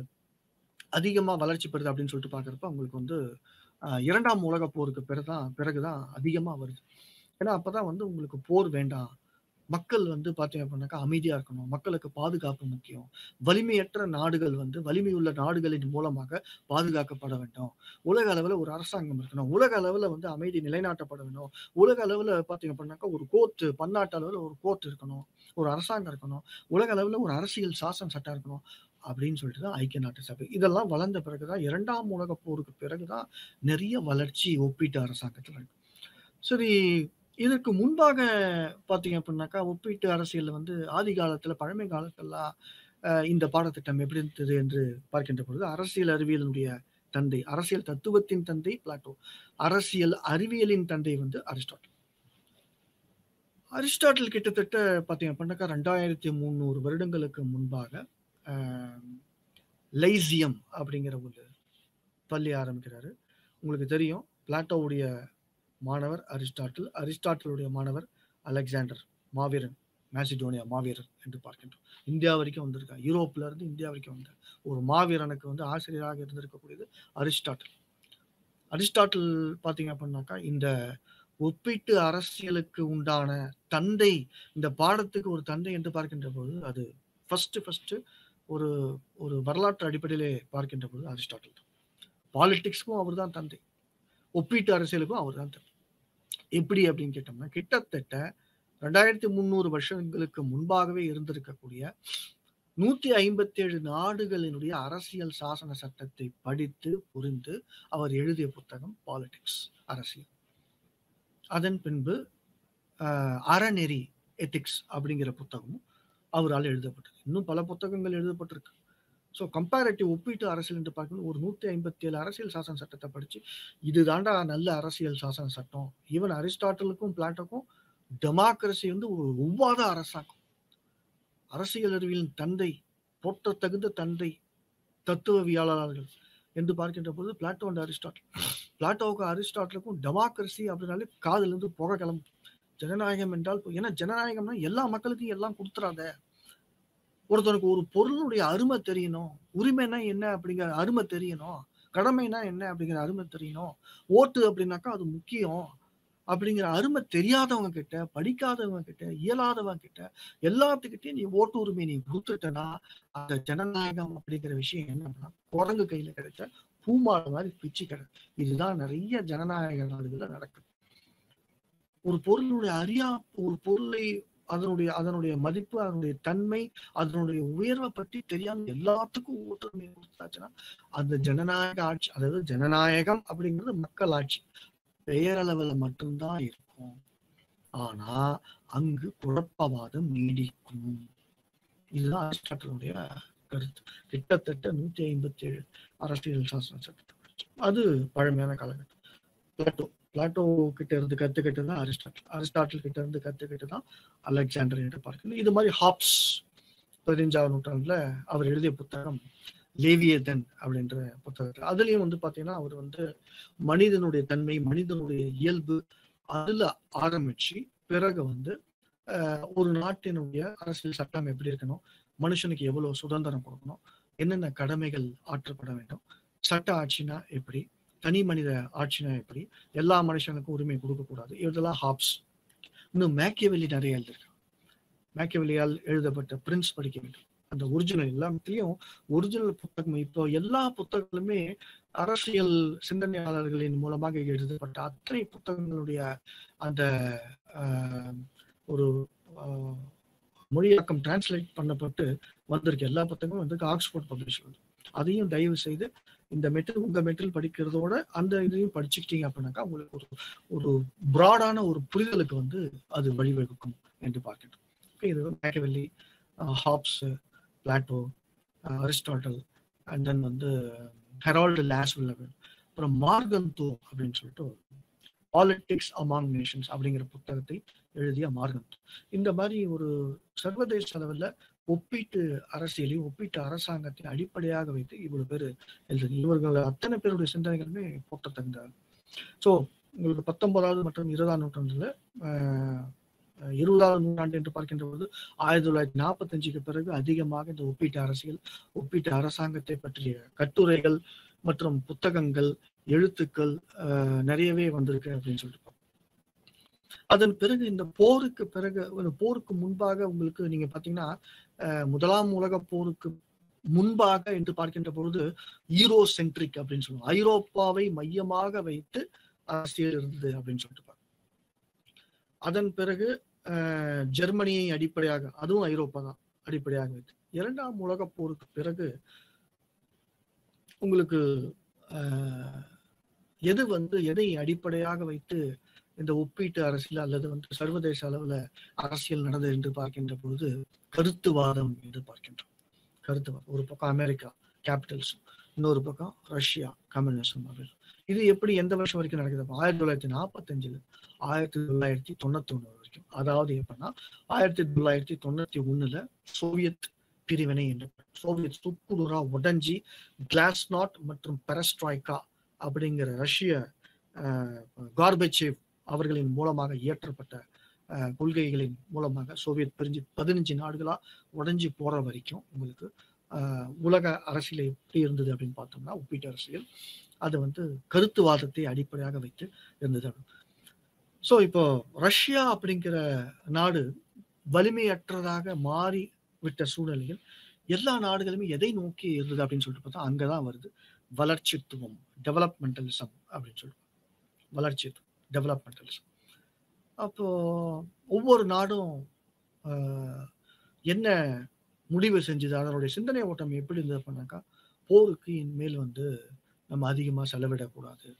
அதிகமா வளர்ச்சி பெறுது அப்படின்னு சொல்லிட்டு பாக்குறப்ப உங்களுக்கு வந்து அஹ் இரண்டாம் உலக போருக்கு பிறகுதான் பிறகுதான் அதிகமா வருது ஏன்னா அப்பதான் வந்து உங்களுக்கு போர் வேண்டாம் மக்கள் வந்து பாத்தீங்க அப்படின்னாக்கா அமைதியா இருக்கணும் மக்களுக்கு பாதுகாப்பு முக்கியம் வலிமையற்ற நாடுகள் வந்து வலிமையுள்ள நாடுகளின் மூலமாக பாதுகாக்கப்பட வேண்டும் உலக அளவுல ஒரு அரசாங்கம் இருக்கணும் உலக அளவுல வந்து அமைதி நிலைநாட்டப்பட வேண்டும் உலக அளவுல பாத்தீங்க அப்படின்னாக்கா ஒரு கோர்ட் பன்னாட்டு அளவுல ஒரு கோர்ட் இருக்கணும் ஒரு அரசாங்கம் இருக்கணும் உலக அளவுல ஒரு அரசியல் சாசன சட்டம் இருக்கணும் அப்படின்னு சொல்லிட்டு தான் ஐக்கிய நாட்டு சபை இதெல்லாம் வளர்ந்த பிறகுதான் இரண்டாம் உலக போருக்கு பிறகுதான் நிறைய வளர்ச்சி ஒப்பீட்டு அரசாங்கத்துல இருக்கு சரி இதற்கு முன்பாக பாத்தீங்க அப்படின்னாக்கா ஒப்பீட்டு அரசியல் வந்து ஆதி காலத்துல பழமை காலத்தெல்லாம் அஹ், இந்த பாடத்திட்டம் எப்படி இருந்தது என்று பார்க்கின்ற பொழுது அரசியல் அறிவியலினுடைய தந்தை அரசியல் தத்துவத்தின் தந்தை பிளாட்டோ அரசியல் அறிவியலின் தந்தை வந்து அரிஸ்டாட்டில் அரிஸ்டாட்டில் கிட்டத்தட்ட பாத்தீங்க அப்படின்னாக்கா ரெண்டாயிரத்தி முந்நூறு வருடங்களுக்கு முன்பாக ஆஹ், லைசியம் அப்படிங்கிற ஒரு பள்ளி ஆரம்பிக்கிறாரு உங்களுக்கு தெரியும் பிளாட்டோவுடைய மாணவர் அரிஸ்டாட்டில் அரிஸ்டாட்டிலுடைய மாணவர் அலெக்சாண்டர் மாவீரன் மேசிடோனியா மாவீரன் என்று பார்க்கின்றோம் இந்தியா வரைக்கும் வந்திருக்கார் யூரோப்ல இருந்து இந்தியா வரைக்கும் வந்தார் ஒரு மாவீரனுக்கு வந்து ஆசிரியராக இருந்திருக்கக்கூடியது அரிஸ்டாட்டில் அரிஸ்டாட்டில் பார்த்தீங்க அப்படின்னாக்கா இந்த ஒப்பீட்டு அரசியலுக்கு உண்டான தந்தை இந்த பாடத்துக்கு ஒரு தந்தை என்று பார்க்கின்ற போது அது ஃபர்ஸ்ட் ஃபர்ஸ்ட் ஒரு ஒரு வரலாற்று அடிப்படையிலே பார்க்கின்ற போது அரிஸ்டாட்டில் தான் பாலிடிக்ஸ்க்கும் அவர் தான் தந்தை ஒப்பீட்டு அரசியலுக்கும் அவர் தான் தந்தை எப்படி அப்படின்னு கேட்டோம்னா கிட்டத்தட்ட ரெண்டாயிரத்தி முந்நூறு வருஷங்களுக்கு முன்பாகவே இருந்திருக்கக்கூடிய நூத்தி ஐம்பத்தி ஏழு நாடுகளினுடைய அரசியல் சாசன சட்டத்தை படித்து புரிந்து அவர் எழுதிய புத்தகம் பாலிடிக்ஸ் அரசியல் அதன் பின்பு ஆஹ், அறநெறி எத்திக்ஸ் அப்படிங்கிற புத்தகமும் அவரால் எழுதப்பட்டது இன்னும் பல புத்தகங்கள் எழுதப்பட்டிருக்கு ஸோ கம்பேரட்டிவ் ஒப்பீட்டு அரசியல் என்று பார்க்கணும் ஒரு நூத்தி ஐம்பத்தி ஏழு அரசியல் சாசன சட்டத்தை படிச்சு இது தாண்டா நல்ல அரசியல் சாசன சட்டம் ஈவன் அரிஸ்டாட்டலுக்கும் பிளாட்டோக்கும் டெமோக்ரஸி வந்து ஒரு ஒவ்வாத அரசாங்கம் அரசியல் அறிவியலின் தந்தை போற்ற தகுந்த தந்தை தத்துவவியலாளர்கள் என்று பார்க்கின்ற போது பிளாட்டோ அண்ட் அரிஸ்டாட்டில் பிளாட்டோவுக்கும் அரிஸ்டாட்டிலுக்கும் டெமோக்ரஸி அப்படின்னாலே காதுல இருந்து புகை கிளம்பும் ஜனநாயகம் என்றால் ஏன்னா ஜனநாயகம்னா எல்லா மக்களுக்கும் எல்லாம் கொடுத்துறாத ஒருத்தனுக்கு ஒரு பொருளுடைய அருமை தெரியணும் உரிமைனா என்ன அப்படிங்கிற அருமை தெரியணும் கடமைனா என்ன அப்படிங்கிற அருமை தெரியணும் ஓட்டு அப்படின்னாக்கா அது முக்கியம் அப்படிங்கிற அருமை தெரியாதவங்க கிட்ட படிக்காதவங்க கிட்ட இயலாதவங்க கிட்ட எல்லாத்துக்கிட்டையும் நீ ஓட்டு உரிமை நீ கொடுத்துட்டனா அந்த ஜனநாயகம் அப்படிங்கிற விஷயம் என்னன்னா குரங்கு கையில கிடைச்ச பூமாலை மாதிரி பிச்சு கிட இதுதான் நிறைய ஜனநாயக நாடுகள்ல நடக்குது ஒரு பொருளுடைய அறியா ஒரு பொருளை அதனுடைய அதனுடைய மதிப்பு அதனுடைய தன்மை அதனுடைய உயர்வை பற்றி தெரியாம எல்லாத்துக்கும் ஓட்டுரிமை கொடுத்தாச்சுன்னா அந்த ஜனநாயக ஆட்சி அதாவது ஜனநாயகம் அப்படிங்கிறது மக்கள் ஆட்சி பெயரளவுல மட்டும்தான் இருக்கும் ஆனா அங்கு குழப்பவாதம் நீடிக்கும் இதுதான் அரிஸ்டாட்டலுடைய கருத்து கிட்டத்தட்ட நூத்தி ஐம்பத்தி ஏழு அரசியல் சாசன சட்டத்தை படிச்சு. அது பழமையான காலகட்டம் பிளாட்டோ பிளாட்டோ கிட்ட இருந்து கத்துக்கிட்டு தான் அரிஸ்டாட்டில் அரிஸ்டாட்டில் கிட்ட இருந்து கத்துக்கிட்டு தான் அலெக்சாண்டர் என்று பார்க்கணும் இது மாதிரி ஹாப்ஸ் பதினஞ்சாவது நூற்றாண்டுல அவர் எழுதிய புத்தகம் லேவியதன் அப்படின்ற புத்தகத்தில் அதுலயும் வந்து பாத்தீங்கன்னா அவர் வந்து மனிதனுடைய தன்மை மனிதனுடைய இயல்பு அதுல ஆரம்பிச்சு பிறகு வந்து அஹ், ஒரு நாட்டினுடைய அரசியல் சட்டம் எப்படி இருக்கணும் மனுஷனுக்கு எவ்வளவு சுதந்திரம் கொடுக்கணும் என்னென்ன கடமைகள் ஆற்றப்பட வேண்டும் சட்ட ஆட்சினா எப்படி தனி மனித ஆட்சினா எப்படி எல்லா மனுஷனுக்கும் உரிமை கொடுக்கக்கூடாது இதெல்லாம் ஹாப்ஸ் இன்னும் மேக்கியவெளி நிறைய எழுதியிருக்காங்க மேக்கியவெளியால் எழுதப்பட்ட பிரின்ஸ் படிக்க வேண்டும் அந்த ஒரிஜினல் எல்லாத்தையும் ஒரிஜினல் புத்தகம் இப்போ எல்லா புத்தகங்களுமே அரசியல் சிந்தனையாளர்களின் மூலமாக எழுதப்பட்ட அத்தனை புத்தகங்களுடைய அந்த ஆஹ், ஒரு ஆஹ், மொழியாக்கம் டிரான்ஸ்லேட் பண்ணப்பட்டு வந்திருக்கு எல்லா புத்தகமும் வந்து ஆக்ஸ்போர்ட் பப்ளிஷ் அதையும் தயவு செய்து இந்த மெட்டீரியல் உங்க மெட்டீரியல் படிக்கிறதோட அந்த இதையும் படிச்சுக்கிட்டீங்க அப்படின்னாக்கா உங்களுக்கு ஒரு ஒரு பிராடான ஒரு புரிதலுக்கு வந்து அது வழிவகுக்கும் என்று பார்க்கின்றோம் Okay, இது Machiavelli Hobbes Plato Aristotle and then வந்து ஹெரால்டு லாஸ்வெல் அப்புறம் மார்கந்தோ அப்படின்னு சொல்லிட்டு பாலிட்டிக்ஸ் அமாங் நேஷன்ஸ் அப்படிங்கிற புத்தகத்தை எழுதிய மார்கந்தோ இந்த மாதிரி ஒரு சர்வதேச அளவில் ஒப்பீட்டு அரசியலையும் ஒப்பீட்டு அரசாங்கத்தை அடிப்படையாக வைத்து இவ்வளவு பேர் எழுதுங்க இவர்கள் அத்தனை பேருடைய சிந்தனைகளுமே போட்டத்தகுந்த ஸோ உங்களுக்கு பத்தொன்பதாவது மற்றும் இருபதாம் நூற்றாண்டுல ஆஹ், இருபதாவது நூற்றாண்டு என்று பார்க்கின்ற பொழுது ஆயிரத்தி தொள்ளாயிரத்தி நாற்பத்தஞ்சுக்கு பிறகு அதிகமாக இந்த ஒப்பீட்டு அரசியல் ஒப்பீட்டு அரசாங்கத்தை பற்றிய கட்டுரைகள் மற்றும் புத்தகங்கள் எழுத்துக்கள் ஆஹ், நிறையவே வந்திருக்கு அப்படின்னு சொல்லிட்டு பார்ப்போம். அதன் பிறகு இந்த போருக்கு பிறகு ஒரு போருக்கு முன்பாக உங்களுக்கு நீங்க பாத்தீங்கன்னா ஆஹ், முதலாம் உலக போருக்கு முன்பாக என்று பார்க்கின்ற பொழுது ஈரோ சென்ட்ரிக் அப்படின்னு சொல்லுவோம் ஐரோப்பாவை மையமாக வைத்து அரசியல் இருந்தது அப்படின்னு சொல்லிட்டு பார்ப்போம். அதன் பிறகு ஆஹ், ஜெர்மனியை அடிப்படையாக அதுவும் ஐரோப்பா தான் அடிப்படையாக வைத்து இரண்டாம் உலக போருக்கு பிறகு உங்களுக்கு ஆஹ், எது வந்து எதை அடிப்படையாக வைத்து இந்த ஒப்பீட்டு அரசியல் அல்லது வந்து சர்வதேச அளவுல அரசியல் நடந்தது என்று பார்க்கின்ற பொழுது கருத்துவாதம் என்று பார்க்கின்றோம் கருத்துவாதம் ஒரு பக்கம் அமெரிக்கா கேபிட்டல்ஸ் இன்னொரு பக்கம் ரஷ்யா கம்யூனிசம் அப்படின்னு இது எப்படி எந்த வருஷம் வரைக்கும் நடக்குது அப்ப ஆயிரத்தி தொள்ளாயிரத்தி நாற்பத்தஞ்சுல ஆயிரத்தி தொள்ளாயிரத்தி தொண்ணூத்தி ஒண்ணு வரைக்கும் அதாவது எப்படின்னா ஆயிரத்தி தொள்ளாயிரத்தி தொண்ணூத்தி ஒண்ணுல சோவியத் பிரிவினை என்று சோவியத் சுக்குநூறா உடைஞ்சி கிளாஸ்நாட் மற்றும் பெரஸ்ட்ராய்கா அப்படிங்கிற ரஷ்ய கார்பேச்சேவ் அவர்களின் மூலமாக இயற்றப்பட்ட அஹ், கொள்கைகளின் மூலமாக சோவியத் பிரிஞ்சு பதினஞ்சு நாடுகளா உடைஞ்சு போற வரைக்கும் உங்களுக்கு அஹ், உலக அரசியல் எப்படி இருந்தது அப்படின்னு பார்த்தோம்னா ஒப்பீட்டு அரசியல் அது வந்து கருத்துவாதத்தை அடிப்படையாக வைத்து இருந்தது ஸோ இப்போ ரஷ்யா அப்படிங்கிற நாடு வலிமையற்றதாக மாறி விட்ட சூழ்நிலையில் எல்லா நாடுகளுமே எதை நோக்கி இருந்தது அப்படின்னு சொல்லிட்டு பார்த்தா அங்கதான் வருது வளர்ச்சித்துவம் டெவலப்மெண்டலிசம் அப்படின்னு சொல்லுவோம் வளர்ச்சித்துவம் டெவலப்மெண்டலிசம் அப்போ ஒவ்வொரு நாடும் ஆஹ், என்ன முடிவு செஞ்சது அதனுடைய சிந்தனை ஓட்டம் எப்படி இருந்தது அப்படின்னாக்கா போருக்கு இனிமேல் வந்து நம்ம அதிகமா செலவிடக்கூடாது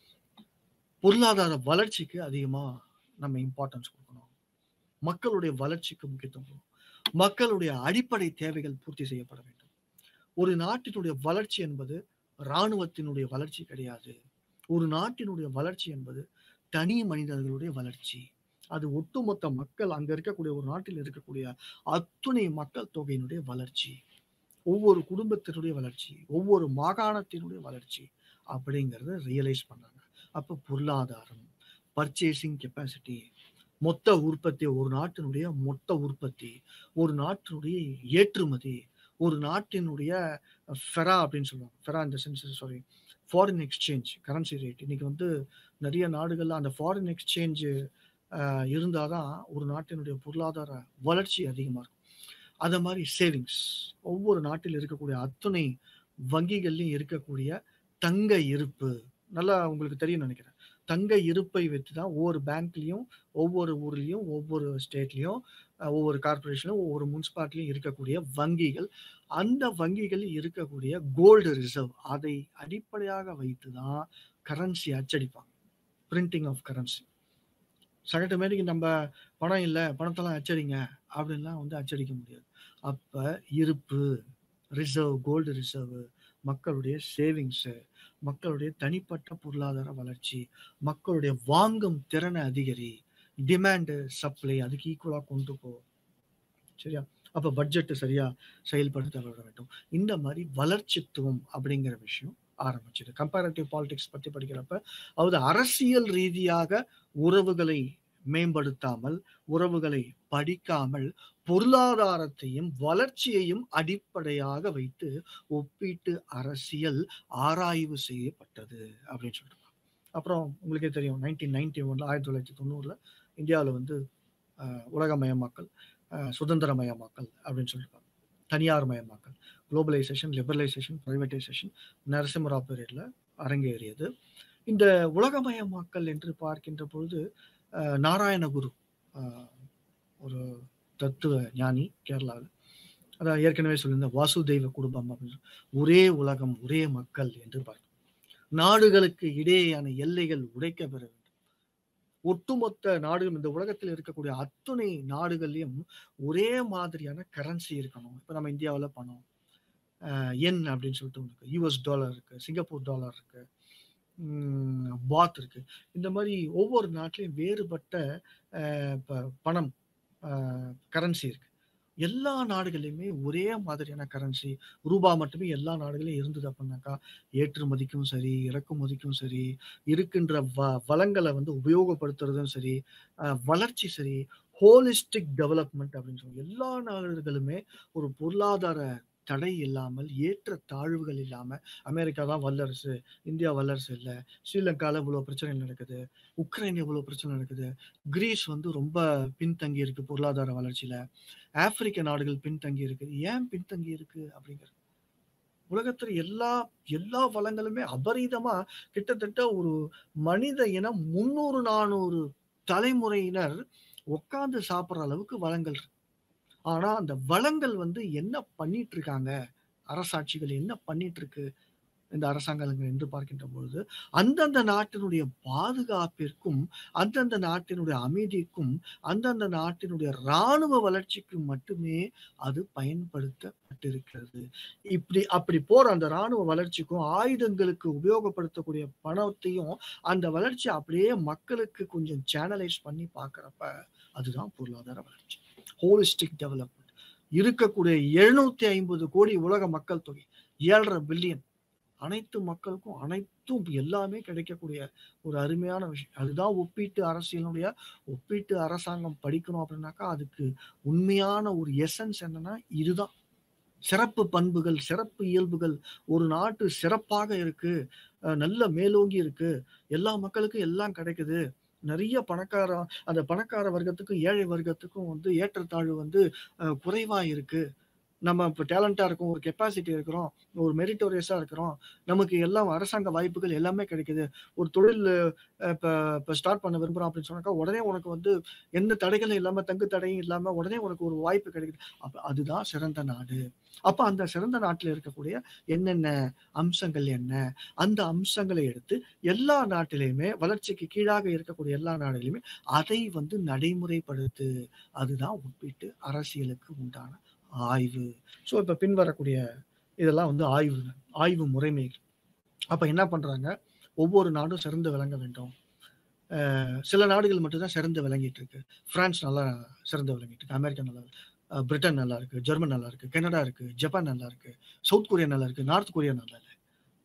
பொருளாதார வளர்ச்சிக்கு அதிகமா நம்ம இம்பார்ட்டன்ஸ் கொடுக்கணும் மக்களுடைய வளர்ச்சிக்கு முக்கியத்துவம் கொடுக்கணும் மக்களுடைய அடிப்படை தேவைகள் பூர்த்தி செய்யப்பட வேண்டும் ஒரு நாட்டினுடைய வளர்ச்சி என்பது இராணுவத்தினுடைய வளர்ச்சி கிடையாது ஒரு நாட்டினுடைய வளர்ச்சி என்பது தனி மனிதர்களுடைய வளர்ச்சி அது ஒட்டுமொத்த மக்கள் அங்க இருக்கக்கூடிய ஒரு நாட்டில் இருக்கக்கூடிய அத்துணை மக்கள் தொகையினுடைய வளர்ச்சி ஒவ்வொரு குடும்பத்தினுடைய வளர்ச்சி ஒவ்வொரு மாகாணத்தினுடைய வளர்ச்சி அப்படிங்கறத ரியலைஸ் பண்ணாங்க அப்ப பொருளாதாரம் பர்ச்சேசிங் கெப்பாசிட்டி மொத்த உற்பத்தி ஒரு நாட்டினுடைய மொத்த உற்பத்தி ஒரு நாட்டினுடைய ஏற்றுமதி ஒரு நாட்டினுடைய ஃபெரா அப்படின்னு சொல்லுவாங்க ஃபெரா இந்த sense sorry foreign exchange currency rate இன்னைக்கு வந்து நிறைய நாடுகள்ல அந்த ஃபாரின் எக்ஸ்சேஞ்ச் இருந்தால் தான் ஒரு நாட்டினுடைய பொருளாதார வளர்ச்சி அதிகமாக இருக்கும் அதை மாதிரி சேவிங்ஸ் ஒவ்வொரு நாட்டில் இருக்கக்கூடிய அத்துணை வங்கிகள்லையும் இருக்கக்கூடிய தங்க இருப்பு நல்லா உங்களுக்கு தெரியும் நினைக்கிறேன் தங்க இருப்பை வச்சு தான் ஒவ்வொரு பேங்க்லேயும் ஒவ்வொரு ஊர்லேயும் ஒவ்வொரு ஸ்டேட்லேயும் ஒவ்வொரு கார்பரேஷனும் ஒவ்வொரு முனிசிபாலிட்டிலையும் இருக்கக்கூடிய வங்கிகள் அந்த வங்கிகளில் இருக்கக்கூடிய கோல்டு ரிசர்வ் அதை அடிப்படையாக வைத்து தான் கரன்சி அச்சடிப்பாங்க பிரிண்டிங் ஆஃப் கரன்சி சகட்டு மாரிக்கு நம்ம பணம் இல்லை பணத்தெல்லாம் அச்சடிங்க அப்படின்லாம் வந்து அச்சடிக்க முடியாது அப்போ இருப்பு ரிசர்வ் கோல்டு ரிசர்வ் மக்களுடைய சேவிங்ஸு மக்களுடைய தனிப்பட்ட பொருளாதார வளர்ச்சி மக்களுடைய வாங்கும் திறனை அதிகரி டிமாண்டு சப்ளை அதுக்கு ஈக்குவலாக கொண்டு போ சரியா அப்போ பட்ஜெட்டு சரியா செயல்படுத்த விட வேண்டும் இந்த மாதிரி வளர்ச்சித்துவம் அப்படிங்கிற விஷயம் ஆரம்பிச்சது கம்பேரட்டிவ் பாலிடிக்ஸ் பற்றி படிக்கிறப்ப அதாவது அரசியல் ரீதியாக உறவுகளை மேம்படுத்தாமல் உறவுகளை படிக்காமல் பொருளாதாரத்தையும் வளர்ச்சியையும் அடிப்படையாக வைத்து ஒப்பீட்டு அரசியல் ஆராய்வு செய்யப்பட்டது அப்படின்னு சொல்லிட்டு அப்புறம் உங்களுக்கே தெரியும் நைன்டீன் நைன்டி ஒன்ல ஆயிரத்தி தொள்ளாயிரத்தி தொண்ணூறுல இந்தியாவில் வந்து உலகமயமாக்கல் சுதந்திரமயமாக்கல் அப்படின்னு சொல்லியிருப்பாங்க தனியார் மயமாக்கல் குளோபலைசேஷன் லிபரலைசேஷன் ப்ரைவேட்டைசேஷன் நரசிம்மராவ் பீரியட்ல அரங்கேறியது இந்த உலகமயமாக்கல் என்று பார்க்கின்ற பொழுது நாராயணகுரு ஒரு தத்துவ ஞானி கேரளாவில் அதான் ஏற்கனவே சொல்லியிருந்த வாசுதெய்வ குடும்பம் அப்படின்னு ஒரே உலகம் ஒரே மக்கள் என்று பார்க்கும் நாடுகளுக்கு இடையேயான எல்லைகள் உடைக்க பெற வேண்டும் ஒட்டுமொத்த நாடுகள் இந்த உலகத்தில் இருக்கக்கூடிய அத்துணை நாடுகள்லையும் ஒரே மாதிரியான கரன்சி இருக்கணும் இப்போ நம்ம இந்தியாவில் பணம் என் அப்படின்னு சொல்லிட்டு ஒன்று யூஎஸ் டாலர் இருக்கு சிங்கப்பூர் டாலர் இருக்கு பாத் இருக்கு இந்த மாதிரி ஒவ்வொரு நாட்டிலையும் வேறுபட்ட பணம் கரன்சி இருக்கு எல்லா நாடுகள்லையுமே ஒரே மாதிரியான கரன்சி ரூபா மட்டுமே எல்லா நாடுகளையும் இருந்தது அப்படின்னாக்கா ஏற்றுமதிக்கும் சரி இறக்குமதிக்கும் சரி இருக்கின்ற வ வளங்களை வந்து உபயோகப்படுத்துறதும் சரி வளர்ச்சி சரி ஹோலிஸ்டிக் டெவலப்மெண்ட் அப்படின்னு சொல்லி எல்லா நாடுகளுமே ஒரு பொருளாதார தடை இல்லாமல் ஏற்ற தாழ்வுகள் இல்லாமல் அமெரிக்கா தான் வல்லரசு இந்தியா வல்லரசு இல்லை ஸ்ரீலங்காவில் இவ்வளோ பிரச்சனை நடக்குது உக்ரைன் இவ்வளோ பிரச்சனை நடக்குது கிரீஸ் வந்து ரொம்ப பின்தங்கி இருக்கு பொருளாதார வளர்ச்சியில் ஆப்பிரிக்க நாடுகள் பின்தங்கி இருக்குது ஏன் பின்தங்கி இருக்கு அப்படிங்கிறது உலகத்துல எல்லா எல்லா வளங்களுமே அபரீதமா கிட்டத்தட்ட ஒரு மனித இனம் முன்னூறு நானூறு தலைமுறையினர் உட்கார்ந்து சாப்பிட்ற அளவுக்கு வளங்கள் இருக்கு ஆனா அந்த வளங்கள் வந்து என்ன பண்ணிட்டு இருக்காங்க அரசாட்சிகள் என்ன பண்ணிட்டு இருக்கு இந்த அரசாங்கங்கள் என்று பார்க்கின்ற பொழுது அந்தந்த நாட்டினுடைய பாதுகாப்பிற்கும் அந்தந்த நாட்டினுடைய அமைதிக்கும் அந்தந்த நாட்டினுடைய இராணுவ வளர்ச்சிக்கும் மட்டுமே அது பயன்படுத்தப்பட்டிருக்கிறது இப்படி அப்படி போற அந்த இராணுவ வளர்ச்சிக்கும் ஆயுதங்களுக்கு உபயோகப்படுத்தக்கூடிய பணத்தையும் அந்த வளர்ச்சி அப்படியே மக்களுக்கு கொஞ்சம் சேனலைஸ் பண்ணி பார்க்குறப்ப அதுதான் பொருளாதார வளர்ச்சி ஹோலிஸ்டிக் டெவலப்மெண்ட் இருக்கக்கூடிய எழுநூத்தி ஐம்பது கோடி உலக மக்கள் தொகை ஏழரை பில்லியன் அனைத்து மக்களுக்கும் அனைத்தும் எல்லாமே கிடைக்கக்கூடிய ஒரு அருமையான விஷயம் அதுதான் ஒப்பீட்டு அரசியலுடைய ஒப்பீட்டு அரசாங்கம் படிக்கணும் அப்படின்னாக்கா அதுக்கு உண்மையான ஒரு எசன்ஸ் என்னன்னா இதுதான் சிறப்பு பண்புகள் சிறப்பு இயல்புகள் ஒரு நாட்டு சிறப்பாக இருக்கு நல்ல மேலோங்கி இருக்கு எல்லா மக்களுக்கும் எல்லாம் கிடைக்குது நிறைய பணக்கார அந்த பணக்கார வர்க்கத்துக்கும் ஏழை வர்க்கத்துக்கும் வந்து ஏற்றத்தாழ்வு வந்து குறைவா இருக்கு நம்ம இப்போ டேலண்டா இருக்கும் ஒரு கெப்பாசிட்டி இருக்கிறோம் ஒரு மெரிட்டோரியஸா இருக்கிறோம் நமக்கு எல்லாம் அரசாங்க வாய்ப்புகள் எல்லாமே கிடைக்குது ஒரு தொழில் இப்போ இப்போ ஸ்டார்ட் பண்ண விரும்புறோம் அப்படின்னு சொன்னாக்கா உடனே உனக்கு வந்து எந்த தடைகளும் இல்லாம தங்கு தடையும் இல்லாம உடனே உனக்கு ஒரு வாய்ப்பு கிடைக்குது அப்ப அதுதான் சிறந்த நாடு அப்ப அந்த சிறந்த நாட்டில் இருக்கக்கூடிய என்னென்ன அம்சங்கள் என்ன அந்த அம்சங்களை எடுத்து எல்லா நாட்டிலையுமே வளர்ச்சிக்கு கீழாக இருக்கக்கூடிய எல்லா நாடுகளையுமே அதை வந்து நடைமுறைப்படுத்து அதுதான் ஒப்பிட்டு அரசியலுக்கு உண்டான ஆய்வு ஸோ இப்போ பின்வரக்கூடிய இதெல்லாம் வந்து ஆய்வு ஆய்வு முறைமைகள் அப்போ என்ன பண்ணுறாங்க ஒவ்வொரு நாடும் சிறந்து விளங்க வேண்டும் சில நாடுகள் மட்டும்தான் சிறந்து விளங்கிட்டு இருக்கு பிரான்ஸ் நல்லா சிறந்து விளங்கிட்டு இருக்கு அமெரிக்கா நல்லா பிரிட்டன் நல்லா இருக்கு ஜெர்மன் நல்லா இருக்கு கனடா இருக்கு ஜப்பான் நல்லா இருக்கு சவுத் கொரியா நல்லா இருக்கு நார்த் கொரியா நல்லா இல்லை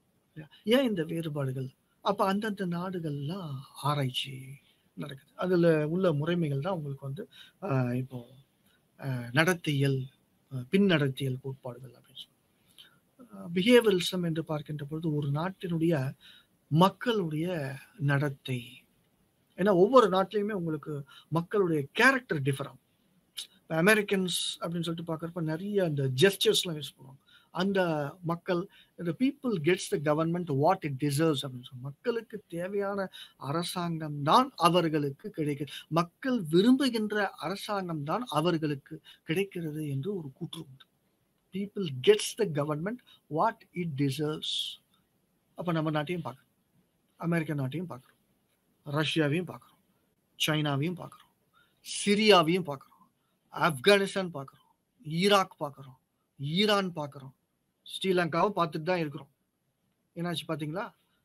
ஏன் இந்த வேறுபாடுகள் அப்போ அந்தந்த நாடுகள்லாம் ஆராய்ச்சி நடக்குது அதில் உள்ள முறைமைகள் தான் உங்களுக்கு வந்து இப்போ நடத்தியல் பின் நடத்தியல் கோட்பாடுகள் அப்படின்னு சொல்லி பிஹேவியரிசம் என்று பார்க்கின்ற பொழுது ஒரு நாட்டினுடைய மக்களுடைய நடத்தை ஏன்னா ஒவ்வொரு நாட்டிலையுமே உங்களுக்கு மக்களுடைய கேரக்டர் டிஃபரம் அமெரிக்கன்ஸ் அப்படின்னு சொல்லிட்டு பார்க்குறப்ப நிறைய அந்த ஜெஸ்டர்ஸ்லாம் யூஸ் பண்ணுவாங்க அந்த மக்கள் இந்த people gets the government what it deserves அப்படின்னு சொல்லி மக்களுக்கு தேவையான அரசாங்கம் தான் அவர்களுக்கு கிடைக்கிறது மக்கள் விரும்புகின்ற அரசாங்கம் தான் அவர்களுக்கு கிடைக்கிறது என்று ஒரு கூற்று உண்டு people gets the government what it deserves அப்போ நம்ம நாட்டையும் பார்க்குறோம் அமெரிக்க நாட்டையும் பார்க்குறோம் ரஷ்யாவையும் பார்க்குறோம் சைனாவையும் பார்க்குறோம் சிரியாவையும் பார்க்குறோம் ஆப்கானிஸ்தான் பார்க்குறோம் ஈராக் பார்க்குறோம் ஈரான் பார்க்குறோம் ஸ்ரீலங்காவும் பார்த்துட்டு தான் இருக்கிறோம் என்னாச்சு பார்த்தீங்களா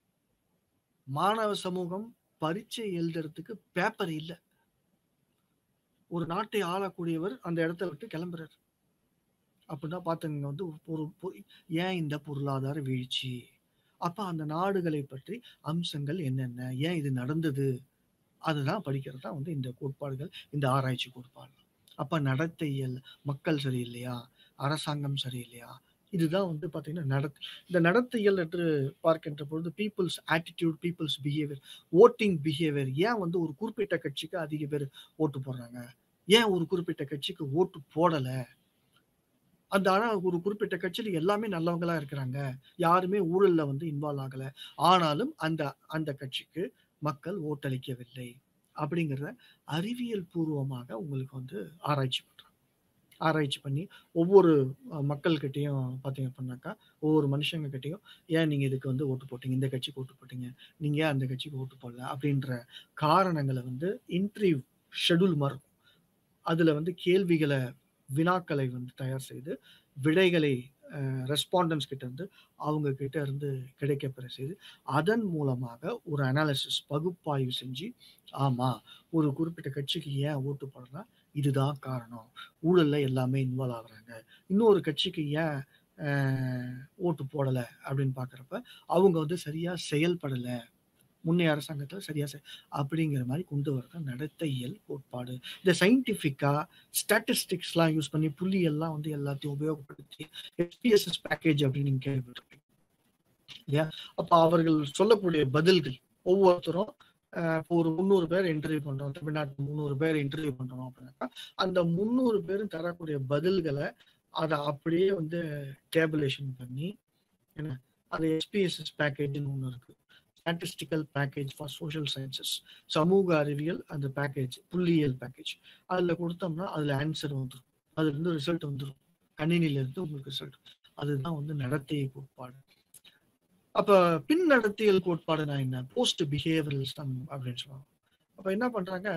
மாணவ சமூகம் பரீட்சை எழுதுறதுக்கு பேப்பர் இல்லை ஒரு நாட்டை ஆளக்கூடியவர் அந்த இடத்த விட்டு கிளம்புறாரு அப்படின்னா பார்த்துங்க வந்து ஒரு ஏன் இந்த பொருளாதார வீழ்ச்சி அப்ப அந்த நாடுகளை பற்றி அம்சங்கள் என்னென்ன ஏன் இது நடந்தது அதுதான் படிக்கிறது தான் வந்து இந்த கோட்பாடுகள் இந்த ஆராய்ச்சி கோட்பாடு அப்ப நடத்தையல் மக்கள் சரியில்லையா அரசாங்கம் சரியில்லையா இதுதான் வந்து பார்த்தீங்கன்னா நட இந்த நடத்தையல் என்று பார்க்கின்ற பொழுது people's attitude people's behaviour voting behaviour ஏன் வந்து ஒரு குறிப்பிட்ட கட்சிக்கு அதிக பேர் ஓட்டு போடுறாங்க ஏன் ஒரு குறிப்பிட்ட கட்சிக்கு ஓட்டு போடலை அந்த ஆனால் ஒரு குறிப்பிட்ட கட்சியில் எல்லாமே நல்லவங்களா இருக்கிறாங்க யாருமே ஊழல்ல வந்து இன்வால்வ் ஆகலை ஆனாலும் அந்த அந்த கட்சிக்கு மக்கள் ஓட்டளிக்கவில்லை அப்படிங்கிறத அறிவியல் பூர்வமாக உங்களுக்கு வந்து ஆராய்ச்சி பண்றாங்க ஆராய்ச்சி பண்ணி ஒவ்வொரு மக்கள்கிட்டையும் பார்த்தீங்க அப்படின்னாக்கா ஒவ்வொரு மனுஷங்க கிட்டையும் ஏன் நீங்கள் இதுக்கு வந்து ஓட்டு போட்டீங்க இந்த கட்சிக்கு ஓட்டு போட்டீங்க நீங்கள் ஏன் அந்த கட்சிக்கு ஓட்டு போடல அப்படின்ற காரணங்களை வந்து இன்டர்வியூ ஷெடியூல் மாதிரி இருக்கும் அதில் வந்து கேள்விகளை வினாக்களை வந்து தயார் செய்து விடைகளை ரெஸ்பாண்டன்ஸ் கிட்ட இருந்து அவங்க கிட்ட இருந்து கிடைக்கப்பெற செய்து அதன் மூலமாக ஒரு அனாலிசிஸ் பகுப்பாய்வு செஞ்சு ஆமா ஒரு குறிப்பிட்ட கட்சிக்கு ஏன் ஓட்டு போடலாம் இதுதான் காரணம் ஊழல்ல எல்லாமே இன்வால்வ் ஆகுறாங்க இன்னொரு கட்சிக்கு ஏன் ஓட்டு போடலை அப்படின்னு பார்க்குறப்ப அவங்க வந்து சரியா செயல்படலை முன்னைய அரசாங்கத்தில் சரியா செய் அப்படிங்கிற மாதிரி கொண்டு வரதான் நடத்தையியல் கோட்பாடு இந்த சயின்டிஃபிக்கா ஸ்டாட்டிஸ்டிக்ஸ்லாம் யூஸ் பண்ணி புள்ளியெல்லாம் வந்து எல்லாத்தையும் உபயோகப்படுத்தி எஸ்பிஎஸ்எஸ் பேக்கேஜ் அப்படின்னு நீங்க கேள்விப்பட்டிருக்கீங்க இல்லையா அப்ப அவர்கள் சொல்லக்கூடிய பதில்கள் ஒவ்வொருத்தரும் ஒரு முந்நூறு பேர் இன்டர்வியூ பண்றோம் தமிழ்நாட்டு முந்நூறு பேர் இன்டர்வியூ பண்றோம் அப்படின்னாக்கா அந்த முந்நூறு பேரும் தரக்கூடிய பதில்களை அதை அப்படியே வந்து டேபிளேஷன் பண்ணி என்ன அது எஸ்பிஎஸ்எஸ் பேக்கேஜ்னு ஒன்று இருக்கு statistical package for social sciences சமூக அறிவியல் அந்த பேக்கேஜ் புள்ளியியல் பேக்கேஜ் அதில் கொடுத்தோம்னா அதில் ஆன்சர் வந்துடும் அதுல இருந்து ரிசல்ட் வந்துடும் கணினில இருந்து உங்களுக்கு ரிசல்ட் அதுதான் வந்து நடத்தை கோட்பாடு அப்ப பின் நடத்தியல் கோட்பாடுனா என்ன போஸ்ட் பிஹேவியரலிசம் அப்படின்னு சொல்லுவாங்க அப்ப என்ன பண்றாங்க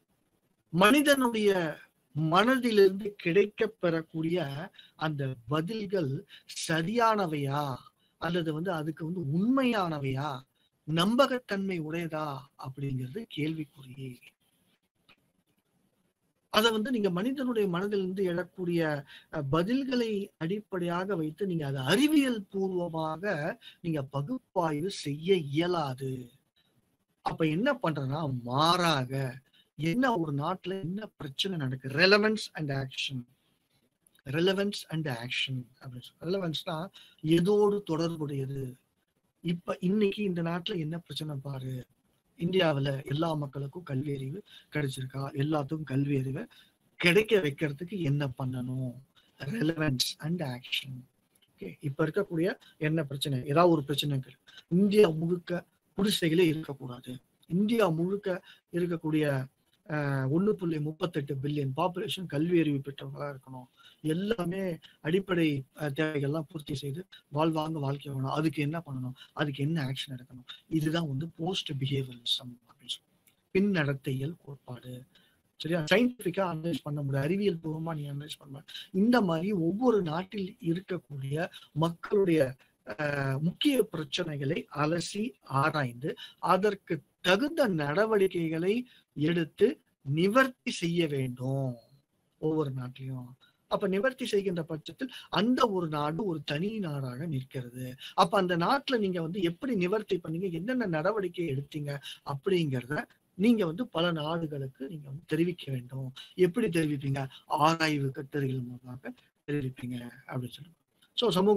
மனிதனுடைய மனதிலிருந்து கிடைக்க பெறக்கூடிய அந்த பதில்கள் சரியானவையா அல்லது வந்து அதுக்கு வந்து உண்மையானவையா நம்பகத்தன்மை உடையதா அப்படிங்கிறது கேள்விக்குறியே அதை வந்து நீங்க மனிதனுடைய மனதிலிருந்து எழக்கூடிய பதில்களை அடிப்படையாக வைத்து நீங்க அதை அறிவியல் பூர்வமாக நீங்க பகுப்பாய்வு செய்ய இயலாது அப்ப என்ன பண்றனா மாறாக என்ன ஒரு நாட்டுல என்ன பிரச்சனை நடக்கு relevance and action relevance and action அப்படின்னு சொல்லி ரெலவென்ஸ்னா எதோடு தொடர்புடையது இப்ப இன்னைக்கு இந்த நாட்டுல என்ன பிரச்சனை பாரு இந்தியாவில் எல்லா மக்களுக்கும் கல்வி அறிவு கிடைச்சிருக்கா எல்லாத்துக்கும் கல்வி அறிவை கிடைக்க வைக்கிறதுக்கு என்ன பண்ணணும் ரெலவென்ஸ் அண்ட் ஆக்ஷன் ஓகே இப்ப இருக்கக்கூடிய என்ன பிரச்சனை ஏதாவது ஒரு பிரச்சனை இந்தியா முழுக்க குடிசைகளே இருக்கக்கூடாது இந்தியா முழுக்க இருக்கக்கூடிய ஒன்று புள்ளி முப்பத்தெட்டு பில்லியன் பாப்புலேஷன் கல்வி அறிவு பெற்றவங்களா இருக்கணும் எல்லாமே அடிப்படை தேவைகள்லாம் பூர்த்தி செய்து வாழ்வாங்க வாழ்க்கை வேணும் அதுக்கு என்ன பண்ணணும் அதுக்கு என்ன ஆக்ஷன் எடுக்கணும் இதுதான் வந்து போஸ்ட் பிஹேவியரிசம் அப்படின்னு சொல்லுவோம் பின் நடத்தையல் கோட்பாடு சரியா சயின்டிபிக்கா அனலைஸ் பண்ண முடியும் அறிவியல் பூர்வமா நீ அனலைஸ் பண்ண இந்த மாதிரி ஒவ்வொரு நாட்டில் இருக்கக்கூடிய மக்களுடைய முக்கிய பிரச்சனைகளை அலசி ஆராய்ந்து அதற்கு தகுந்த நடவடிக்கைகளை எடுத்து நிவர்த்தி செய்ய வேண்டும் ஒவ்வொரு நாட்டிலையும் அப்ப நிவர்த்தி செய்கின்ற பட்சத்தில் அந்த ஒரு நாடு ஒரு தனி நாடாக நிற்கிறது அப்ப அந்த நாட்டுல நீங்க வந்து எப்படி நிவர்த்தி பண்ணீங்க என்னென்ன நடவடிக்கை எடுத்தீங்க அப்படிங்கிறத நீங்க வந்து பல நாடுகளுக்கு நீங்க வந்து தெரிவிக்க வேண்டும் எப்படி தெரிவிப்பீங்க ஆராய்வு கட்டுரைகள் மூலமாக தெரிவிப்பீங்க அப்படின்னு சொல்லுவாங்க ஸோ சமூக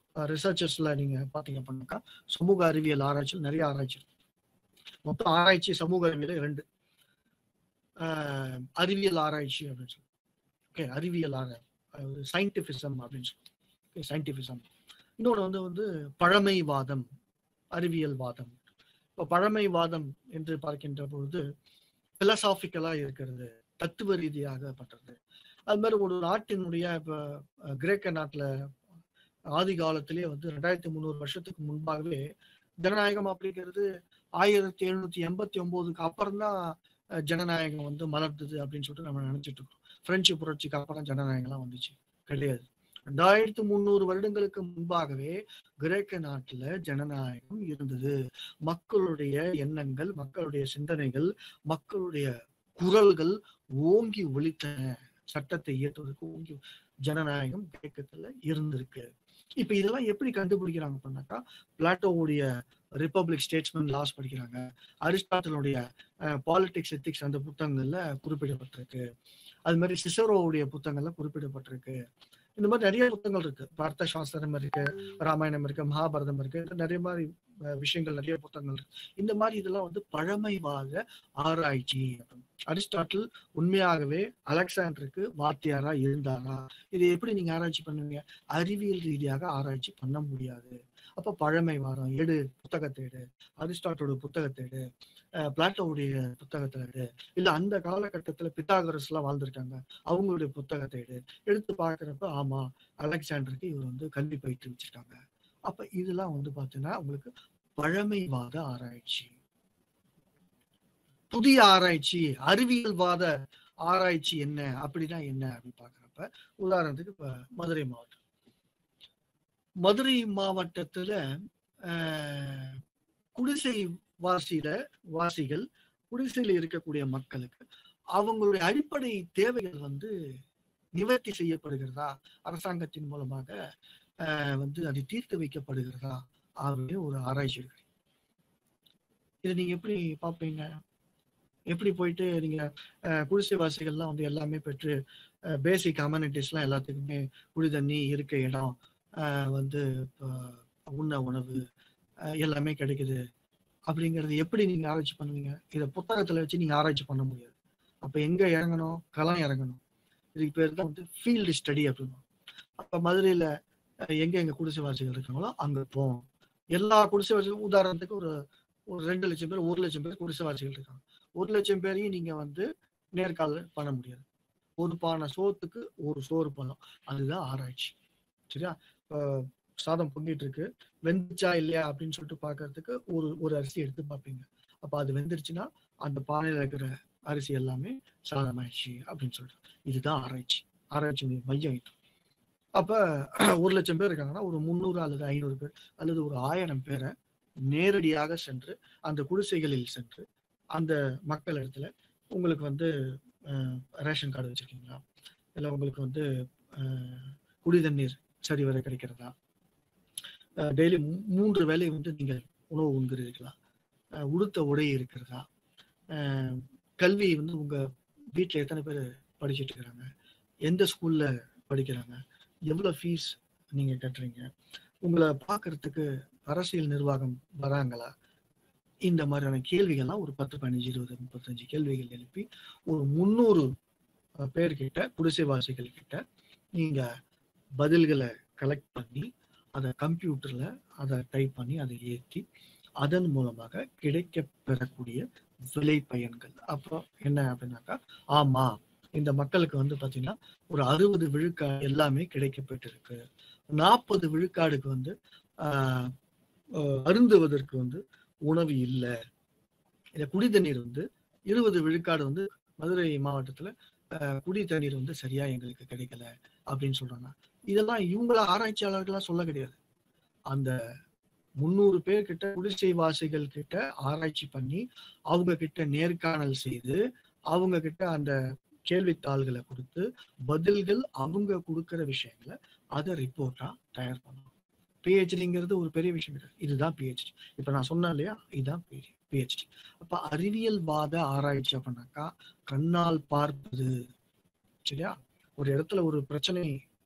ரிசர்ச்சர்ஸ்ல நீங்க பாத்தீங்க அப்படின்னாக்கா சமூக அறிவியல் ஆராய்ச்சியில் நிறைய ஆராய்ச்சி இருக்கு மொத்தம் ஆராய்ச்சி சமூக அறிவியல் ரெண்டு ஆஹ் அறிவியல் ஆராய்ச்சி அப்படின்னு சொல்லி ஓகே அறிவியல் ஆராய்ச்சி சயின்டிபிசம் அப்படின்னு சொல்லி ஓகே சயின்டிபிசம் இன்னொன்று வந்து வந்து பழமைவாதம் அறிவியல் வாதம் இப்போ பழமைவாதம் என்று பார்க்கின்ற பொழுது பிலசாபிக்கலா இருக்கிறது தத்துவ ரீதியாக பண்றது அது மாதிரி ஒரு நாட்டினுடைய இப்போ அஹ், கிரேக்க நாட்டுல ஆதி காலத்திலேயே வந்து ரெண்டாயிரத்தி முந்நூறு வருஷத்துக்கு முன்பாகவே ஜனநாயகம் அப்படிங்கிறது ஆயிரத்தி எழுநூத்தி எண்பத்தி ஒன்பதுக்கு அப்புறம் தான் ஜனநாயகம் வந்து மலர்ந்தது அப்படின்னு சொல்லிட்டு நம்ம நினைச்சிட்டு இருக்கோம் பிரெஞ்சு புரட்சிக்கு அப்புறம் ஜனநாயகம்லாம் வந்துச்சு கிடையாது ரெண்டாயிரத்தி முந்நூறு வருடங்களுக்கு முன்பாகவே கிரேக்க நாட்டுல ஜனநாயகம் இருந்தது மக்களுடைய எண்ணங்கள் மக்களுடைய சிந்தனைகள் மக்களுடைய குரல்கள் ஓங்கி ஒலித்தன சட்டத்தை இயற்றுவதற்கு ஓங்கி ஜனநாயகம் கிரேக்கத்துல இருந்திருக்கு இப்ப இதெல்லாம் எப்படி கண்டுபிடிக்கிறாங்க பண்ணாக்கா பிளாட்டோவுடைய ரிப்பப்ளிக் ஸ்டேட்ஸ்மேன் லாஸ் படிக்கிறாங்க அரிஸ்டாட்டலுடைய பாலிடிக்ஸ் எத்திக்ஸ் அந்த புத்தகங்கள்ல குறிப்பிடப்பட்டிருக்கு அது மாதிரி சிசரோவுடைய புத்தகங்கள்ல குறிப்பிடப்பட்டிருக்கு இந்த மாதிரி நிறைய புத்தகங்கள் இருக்கு பார்த்த சாஸ்திரம் இருக்கு ராமாயணம் இருக்கு மகாபாரதம் இருக்கு இந்த நிறைய மாதிரி அஹ், விஷயங்கள் நிறைய புத்தகங்கள் இருக்கு இந்த மாதிரி இதெல்லாம் வந்து பழமைவாத ஆராய்ச்சி அரிஸ்டாட்டில் உண்மையாகவே அலெக்சாண்டருக்கு வாத்தியாரா இருந்தாரா இதை எப்படி நீங்க ஆராய்ச்சி பண்ணுவீங்க அறிவியல் ரீதியாக ஆராய்ச்சி பண்ண முடியாது அப்ப பழமை வாரம் எடு புத்தகத்தை எடு அரிஸ்டாட்டோட புத்தகத்தை எடு அஹ், பிளாட்டோவுடைய புத்தகத்தை எடு இல்ல அந்த காலகட்டத்துல பித்தாகரஸ் எல்லாம் வாழ்ந்திருக்காங்க அவங்களுடைய புத்தகத்தை எடு எடுத்து பார்க்கறப்ப ஆமா அலெக்சாண்டருக்கு இவர் வந்து கல்வி பயிற்று வச்சிருக்காங்க அப்ப இதெல்லாம் வந்து பாத்தீங்கன்னா உங்களுக்கு பழமைவாத ஆராய்ச்சி புதிய ஆராய்ச்சி அறிவியல்வாத ஆராய்ச்சி என்ன அப்படின்னா என்ன அப்படின்னு பாக்குறப்ப உதாரணத்துக்கு இப்ப மதுரை மாவட்டம் மதுரை மாவட்டத்துல ஆஹ், குடிசை வாசியில வாசிகள் குடிசையில் இருக்கக்கூடிய மக்களுக்கு அவங்களுடைய அடிப்படை தேவைகள் வந்து நிவர்த்தி செய்யப்படுகிறதா அரசாங்கத்தின் மூலமாக ஆஹ், வந்து அது தீர்த்து வைக்கப்படுகிறதா அப்படின்னு ஒரு ஆராய்ச்சி இருக்கு இதை நீங்க எப்படி பார்ப்பீங்க எப்படி போயிட்டு நீங்க அஹ், குடிசைவாசிகள்லாம் வந்து எல்லாமே பெற்று பேசிக் கம்யூனிட்டிஸ்லாம் எல்லாத்துக்குமே குடி தண்ணி இருக்க இடம் அஹ், வந்து அஹ், உண்ண உணவு அஹ், எல்லாமே கிடைக்குது அப்படிங்கறது எப்படி நீங்க ஆராய்ச்சி பண்ணுவீங்க இதை புத்தகத்துல வச்சு நீங்க ஆராய்ச்சி பண்ண முடியாது அப்ப எங்க இறங்கணும் களம் இறங்கணும் இதுக்கு பேர் தான் வந்து ஃபீல்டு ஸ்டடி அப்படின்னு அப்ப மதுரையில அஹ், எங்க எங்க குடிசைவாசிகள் இருக்காங்களோ அங்க போவோம் எல்லா குடிசைவாசிகளும் உதாரணத்துக்கு ஒரு ஒரு ரெண்டு லட்சம் பேர் ஒரு லட்சம் பேர் குடிசைவாசிகள் இருக்காங்க ஒரு லட்சம் பேரையும் நீங்க வந்து நேர்காணல் பண்ண முடியாது ஒரு பானை சோத்துக்கு ஒரு சோறு பழம் அதுதான் ஆராய்ச்சி சரியா இப்போ சாதம் பொங்கிட்டு இருக்கு வெந்துச்சா இல்லையா அப்படின்னு சொல்லிட்டு பார்க்கறதுக்கு ஒரு ஒரு அரிசி எடுத்து பார்ப்பீங்க அப்ப அது வெந்துருச்சுன்னா அந்த பானையில இருக்கிற அரிசி எல்லாமே சாதமாயிடுச்சு அப்படின்னு சொல்லிட்டு இதுதான் ஆராய்ச்சி ஆராய்ச்சி மையம் இது அப்ப ஒரு லட்சம் பேர் இருக்காங்கன்னா ஒரு முந்நூறு அல்லது ஐநூறு பேர் அல்லது ஒரு ஆயிரம் பேரை நேரடியாக சென்று அந்த குடிசைகளில் சென்று அந்த மக்கள் இடத்துல உங்களுக்கு வந்து அஹ், ரேஷன் கார்டு வச்சிருக்கீங்களா இல்லை உங்களுக்கு வந்து அஹ், குடி தண்ணீர் சரிவர கிடைக்கிறதா டெய்லி மூன்று வேளை வந்து நீங்கள் உணவு உண்கிறீர்களா அஹ், உடுத்த உடை இருக்கிறதா அஹ், கல்வி வந்து உங்க வீட்டில் எத்தனை பேர் படிச்சுட்டு இருக்கிறாங்க எந்த ஸ்கூல்ல படிக்கிறாங்க எவ்வளோ ஃபீஸ் நீங்க கட்டுறீங்க உங்களை பார்க்கறதுக்கு அரசியல் நிர்வாகம் வராங்களா இந்த மாதிரியான கேள்விகள்லாம் ஒரு பத்து பதினஞ்சு இருபது முப்பத்தஞ்சு கேள்விகள் எழுப்பி ஒரு முந்நூறு பேர்கிட்ட குடிசைவாசிகள் கிட்ட நீங்க பதில்களை கலெக்ட் பண்ணி அதை கம்ப்யூட்டர்ல அதை டைப் பண்ணி அதை ஏற்றி அதன் மூலமாக கிடைக்க பெறக்கூடிய விலை பயன்கள் அப்புறம் என்ன அப்படின்னாக்கா ஆமா இந்த மக்களுக்கு வந்து பாத்தீங்கன்னா ஒரு அறுபது விழுக்காடு எல்லாமே கிடைக்கப்பட்டிருக்கு நாற்பது விழுக்காடுக்கு வந்து ஆஹ் ஆஹ் அருந்துவதற்கு வந்து உணவு இல்லை இந்த குடி தண்ணீர் வந்து இருபது விழுக்காடு வந்து மதுரை மாவட்டத்துல ஆஹ் குடி தண்ணீர் வந்து சரியா எங்களுக்கு கிடைக்கல அப்படின்னு சொல்றாங்க இதெல்லாம் இவங்கள ஆராய்ச்சியாளர்களா சொல்ல கிடையாது அந்த முந்நூறு பேர் கிட்ட குடிசைவாசிகள் கிட்ட ஆராய்ச்சி பண்ணி அவங்க கிட்ட நேர்காணல் செய்து அவங்க கிட்ட அந்த கேள்வித்தாள்களை கொடுத்து பதில்கள் அவங்க கொடுக்கிற விஷயங்களை அதை ரிப்போர்ட்டா தயார் பண்ணணும் பிஹெச்டிங்கிறது ஒரு பெரிய விஷயம் கிடையாது இதுதான் பிஹெச்டி இப்ப நான் சொன்னேன் இல்லையா இதுதான் பிஹெச்டி அப்ப அறிவியல்வாத ஆராய்ச்சி அப்படின்னாக்கா கண்ணால் பார்ப்பது சரியா ஒரு இடத்துல ஒரு பிரச்சனை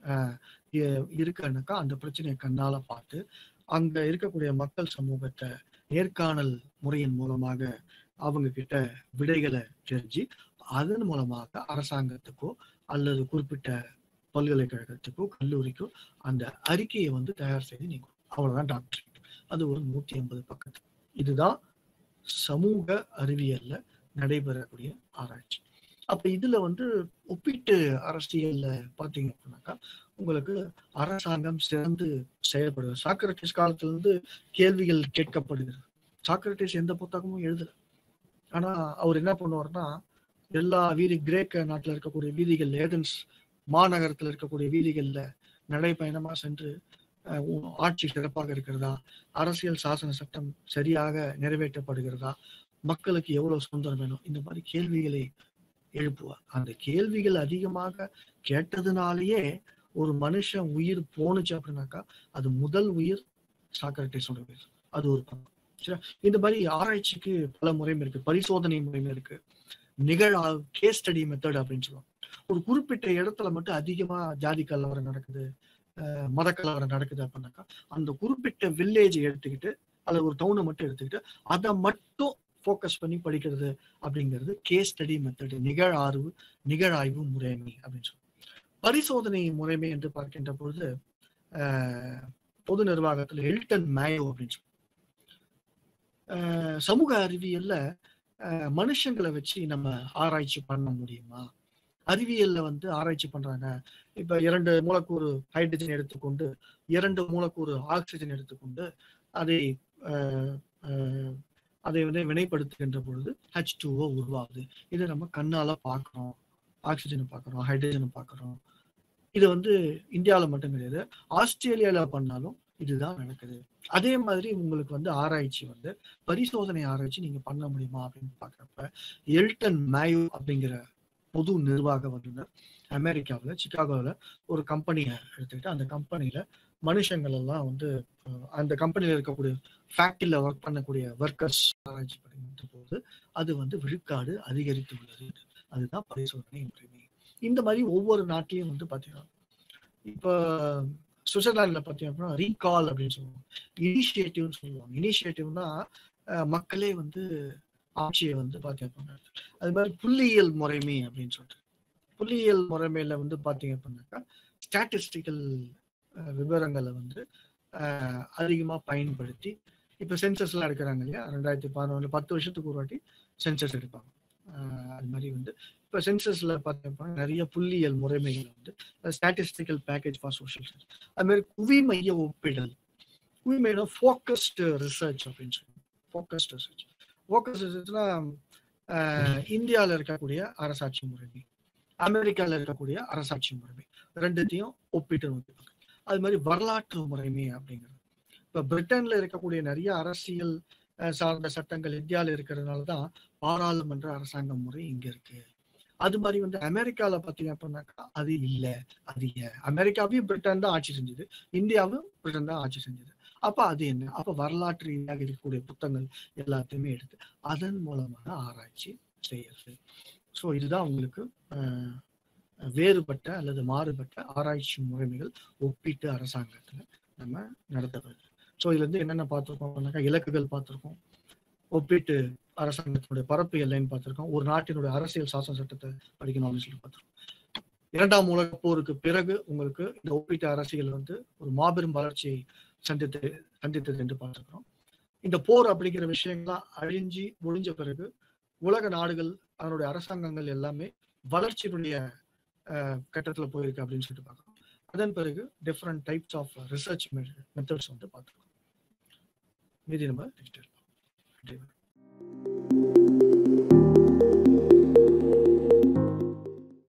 அஹ், இ- இருக்குன்னாக்கா அந்த பிரச்சனையை கண்ணால பார்த்து அங்க இருக்கக்கூடிய மக்கள் சமூகத்தை நேர்காணல் முறையின் மூலமாக அவங்க கிட்ட விடைகளை தெரிஞ்சு அதன் மூலமாக அரசாங்கத்துக்கோ அல்லது குறிப்பிட்ட பல்கலைக்கழகத்துக்கோ கல்லூரிக்கோ அந்த அறிக்கையை வந்து தயார் செய்து நீங்க அவ்வளவுதான் டாக்டர் அது ஒரு நூத்தி ஐம்பது பக்கத்து இதுதான் சமூக அறிவியல்ல நடைபெறக்கூடிய ஆராய்ச்சி அப்ப இதுல வந்து ஒப்பீட்டு அரசியல்ல பாத்தீங்க அப்படின்னாக்கா உங்களுக்கு அரசாங்கம் சிறந்து செயல்படுது சாக்ரட்டிஸ் காலத்துல இருந்து கேள்விகள் கேட்கப்படுகிறது சாக்ரட்டிஸ் எந்த புத்தகமும் எழுதல ஆனா அவர் என்ன பண்ணுவார்னா எல்லா வீதி கிரேக்க நாட்டுல இருக்கக்கூடிய வீதிகள் ஏதென்ஸ் மாநகரத்துல இருக்கக்கூடிய வீதிகள்ல நடைப்பயணமா சென்று அஹ், உ- ஆட்சி சிறப்பாக இருக்கிறதா அரசியல் சாசன சட்டம் சரியாக நிறைவேற்றப்படுகிறதா மக்களுக்கு எவ்வளவு சுதந்திரம் வேணும் இந்த மாதிரி கேள்விகளை எழுப்புவார் அந்த கேள்விகள் அதிகமாக கேட்டதுனாலேயே ஒரு மனுஷன் உயிர் போணுச்சு அப்படின்னாக்கா அது முதல் உயிர் சாக்ரட்டிஸோட உயிர் அது ஒரு பக்கம் சரியா? இந்த மாதிரி ஆராய்ச்சிக்கு பல முறைமை இருக்கு பரிசோதனை முறைமை இருக்கு நிகழ் கேஸ் ஸ்டடி மெத்தட் அப்படின்னு சொல்லுவாங்க ஒரு குறிப்பிட்ட இடத்துல மட்டும் அதிகமா ஜாதி கலவரம் நடக்குது அஹ் மத கலவரம் நடக்குது அப்படின்னாக்கா அந்த குறிப்பிட்ட வில்லேஜ் எடுத்துக்கிட்டு அல்லது ஒரு டவுனை மட்டும் எடுத்துக்கிட்டு அதை மட்டும் ஃபோக்கஸ் பண்ணி படிக்கிறது அப்படிங்கிறது கேஸ் ஸ்டடி மெத்தட் நிகழாய்வு நிகழாய்வு முறைமை அப்படின்னு சொல்லுவோம் பரிசோதனை முறைமை என்று பார்க்கின்ற பொழுது அஹ், பொது நிர்வாகத்தில் எல்டன் மேயோ அப்படின்னு சொல்லுவோம் அஹ், சமூக அறிவியல்ல அஹ், மனுஷங்களை வச்சு நம்ம ஆராய்ச்சி பண்ண முடியுமா அறிவியல்ல வந்து ஆராய்ச்சி பண்றாங்க இப்ப இரண்டு மூலக்கூறு ஹைட்ரஜன் எடுத்துக்கொண்டு இரண்டு மூலக்கூறு ஆக்சிஜன் எடுத்துக்கொண்டு அதை அஹ், அஹ், அதை வந்து வினைப்படுத்துகின்ற பொழுது ஹெச் டூஓ உருவாகுது இதை நம்ம கண்ணால பார்க்கிறோம் ஆக்சிஜனை பார்க்கிறோம் ஹைட்ரஜனை பார்க்கிறோம் இது வந்து இந்தியாவில் மட்டும் கிடையாது ஆஸ்திரேலியால பண்ணாலும் இதுதான் நடக்குது அதே மாதிரி உங்களுக்கு வந்து ஆராய்ச்சி வந்து பரிசோதனை ஆராய்ச்சி நீங்க பண்ண முடியுமா அப்படின்னு பாக்குறப்ப எல்டன் மேயோ அப்படிங்கிற பொது நிர்வாக வல்லுநர் அமெரிக்காவில் சிகாகோவில் ஒரு கம்பெனியை எடுத்துக்கிட்டு அந்த கம்பெனியில மனுஷங்கள் எல்லாம் வந்து அஹ், அந்த கம்பெனியில் இருக்கக்கூடிய ஃபேக்டரியில் ஒர்க் பண்ணக்கூடிய ஒர்க்கர்ஸ் ஆராய்ச்சி பண்ணுகின்ற போது அது வந்து விழுக்காடு அதிகரித்து உள்ளது அதுதான் பரிசோதனை முறைமை இந்த மாதிரி ஒவ்வொரு நாட்டிலையும் வந்து பார்த்தீங்கன்னா இப்போ சுவிட்சர்லாந்துல பார்த்தீங்க அப்படின்னா ரீகால் அப்படின்னு சொல்லுவாங்க இனிஷியேட்டிவ்னு சொல்லுவாங்க இனிஷியேட்டிவ்னா மக்களே வந்து ஆட்சியை வந்து பார்த்தீங்க அப்படின்னா அது மாதிரி புள்ளியியல் முறைமை அப்படின்னு சொல்லிட்டு புள்ளியியல் முறைமையில வந்து பார்த்தீங்க அப்படின்னாக்கா ஸ்டாட்டிஸ்டிக்கல் விவரங்களை வந்து அஹ், அதிகமா பயன்படுத்தி இப்போ சென்சஸ்லாம் எடுக்கிறாங்க இல்லையா ரெண்டாயிரத்தி பதினொன்று பத்து வருஷத்துக்கு ஒரு வாட்டி சென்சஸ் எடுப்பாங்க அஹ், அது மாதிரி வந்து இப்போ சென்சஸ்ல பார்த்தீங்கன்னா நிறைய புள்ளியியல் முறைமைகள் வந்து statistical package for social science அது மாதிரி குவி மைய ஒப்பிடல் குவி மையம் ஃபோக்கஸ்டு ரிசர்ச் அப்படின்னு சொல்லுவாங்க ஃபோக்கஸ்டு ரிசர்ச் ஃபோக்கஸ் ரிசர்ச்னா இந்தியாவில் இருக்கக்கூடிய அரசாட்சி முறைமை அமெரிக்காவில் இருக்கக்கூடிய அரசாட்சி முறைமை ரெண்டுத்தையும் ஒப்பிட்டு நோக்கிப்பாங்க அது மாதிரி வரலாற்று முறைமை அப்படிங்கிறது இப்போ பிரிட்டன்ல இருக்கக்கூடிய நிறைய அரசியல் அஹ், சார்ந்த சட்டங்கள் இந்தியாவில் இருக்கிறதுனால தான் பாராளுமன்ற அரசாங்க முறை இங்க இருக்கு அது மாதிரி வந்து அமெரிக்கால பாத்தீங்க அப்படின்னாக்கா அது இல்ல அது ஏன் அமெரிக்காவையும் பிரிட்டன் தான் ஆட்சி செஞ்சது இந்தியாவும் பிரிட்டன் தான் ஆட்சி செஞ்சது அப்ப அது என்ன அப்ப வரலாற்று ரீதியாக இருக்கக்கூடிய புத்தகங்கள் எல்லாத்தையுமே எடுத்து அதன் மூலமாக ஆராய்ச்சி செய்யறது ஸோ இதுதான் உங்களுக்கு அஹ், வேறுபட்ட அல்லது மாறுபட்ட ஆராய்ச்சி முறைமைகள் ஒப்பீட்டு அரசாங்கத்துல நம்ம நடத்துறது ஸோ இதுல இருந்து என்னென்ன பார்த்துருக்கோம்னாக்கா இலக்குகள் பார்த்துருக்கோம் ஒப்பீட்டு அரசாங்கத்தினுடைய பரப்பு எல்லைன்னு பார்த்திருக்கோம் ஒரு நாட்டினுடைய அரசியல் சாசன சட்டத்தை படிக்கணும்னு சொல்லி பார்த்திருக்கோம் இரண்டாம் உலகப் போருக்கு பிறகு உங்களுக்கு இந்த ஒப்பீட்டு அரசியல் வந்து ஒரு மாபெரும் வளர்ச்சியை சந்தித்து சந்தித்தது என்று பார்த்திருக்கிறோம் இந்த போர் அப்படிங்கிற விஷயங்கள்லாம் அழிஞ்சு ஒழிஞ்ச பிறகு உலக நாடுகள் அதனுடைய அரசாங்கங்கள் எல்லாமே வளர்ச்சியினுடைய அஹ், கட்டத்துல போயிருக்கு அப்படின்னு சொல்லிட்டு பார்க்கறோம் அதன் பிறகு different types of research methods வந்து பார்த்துருக்கோம் மீதி நம்ம நெக்ஸ்ட்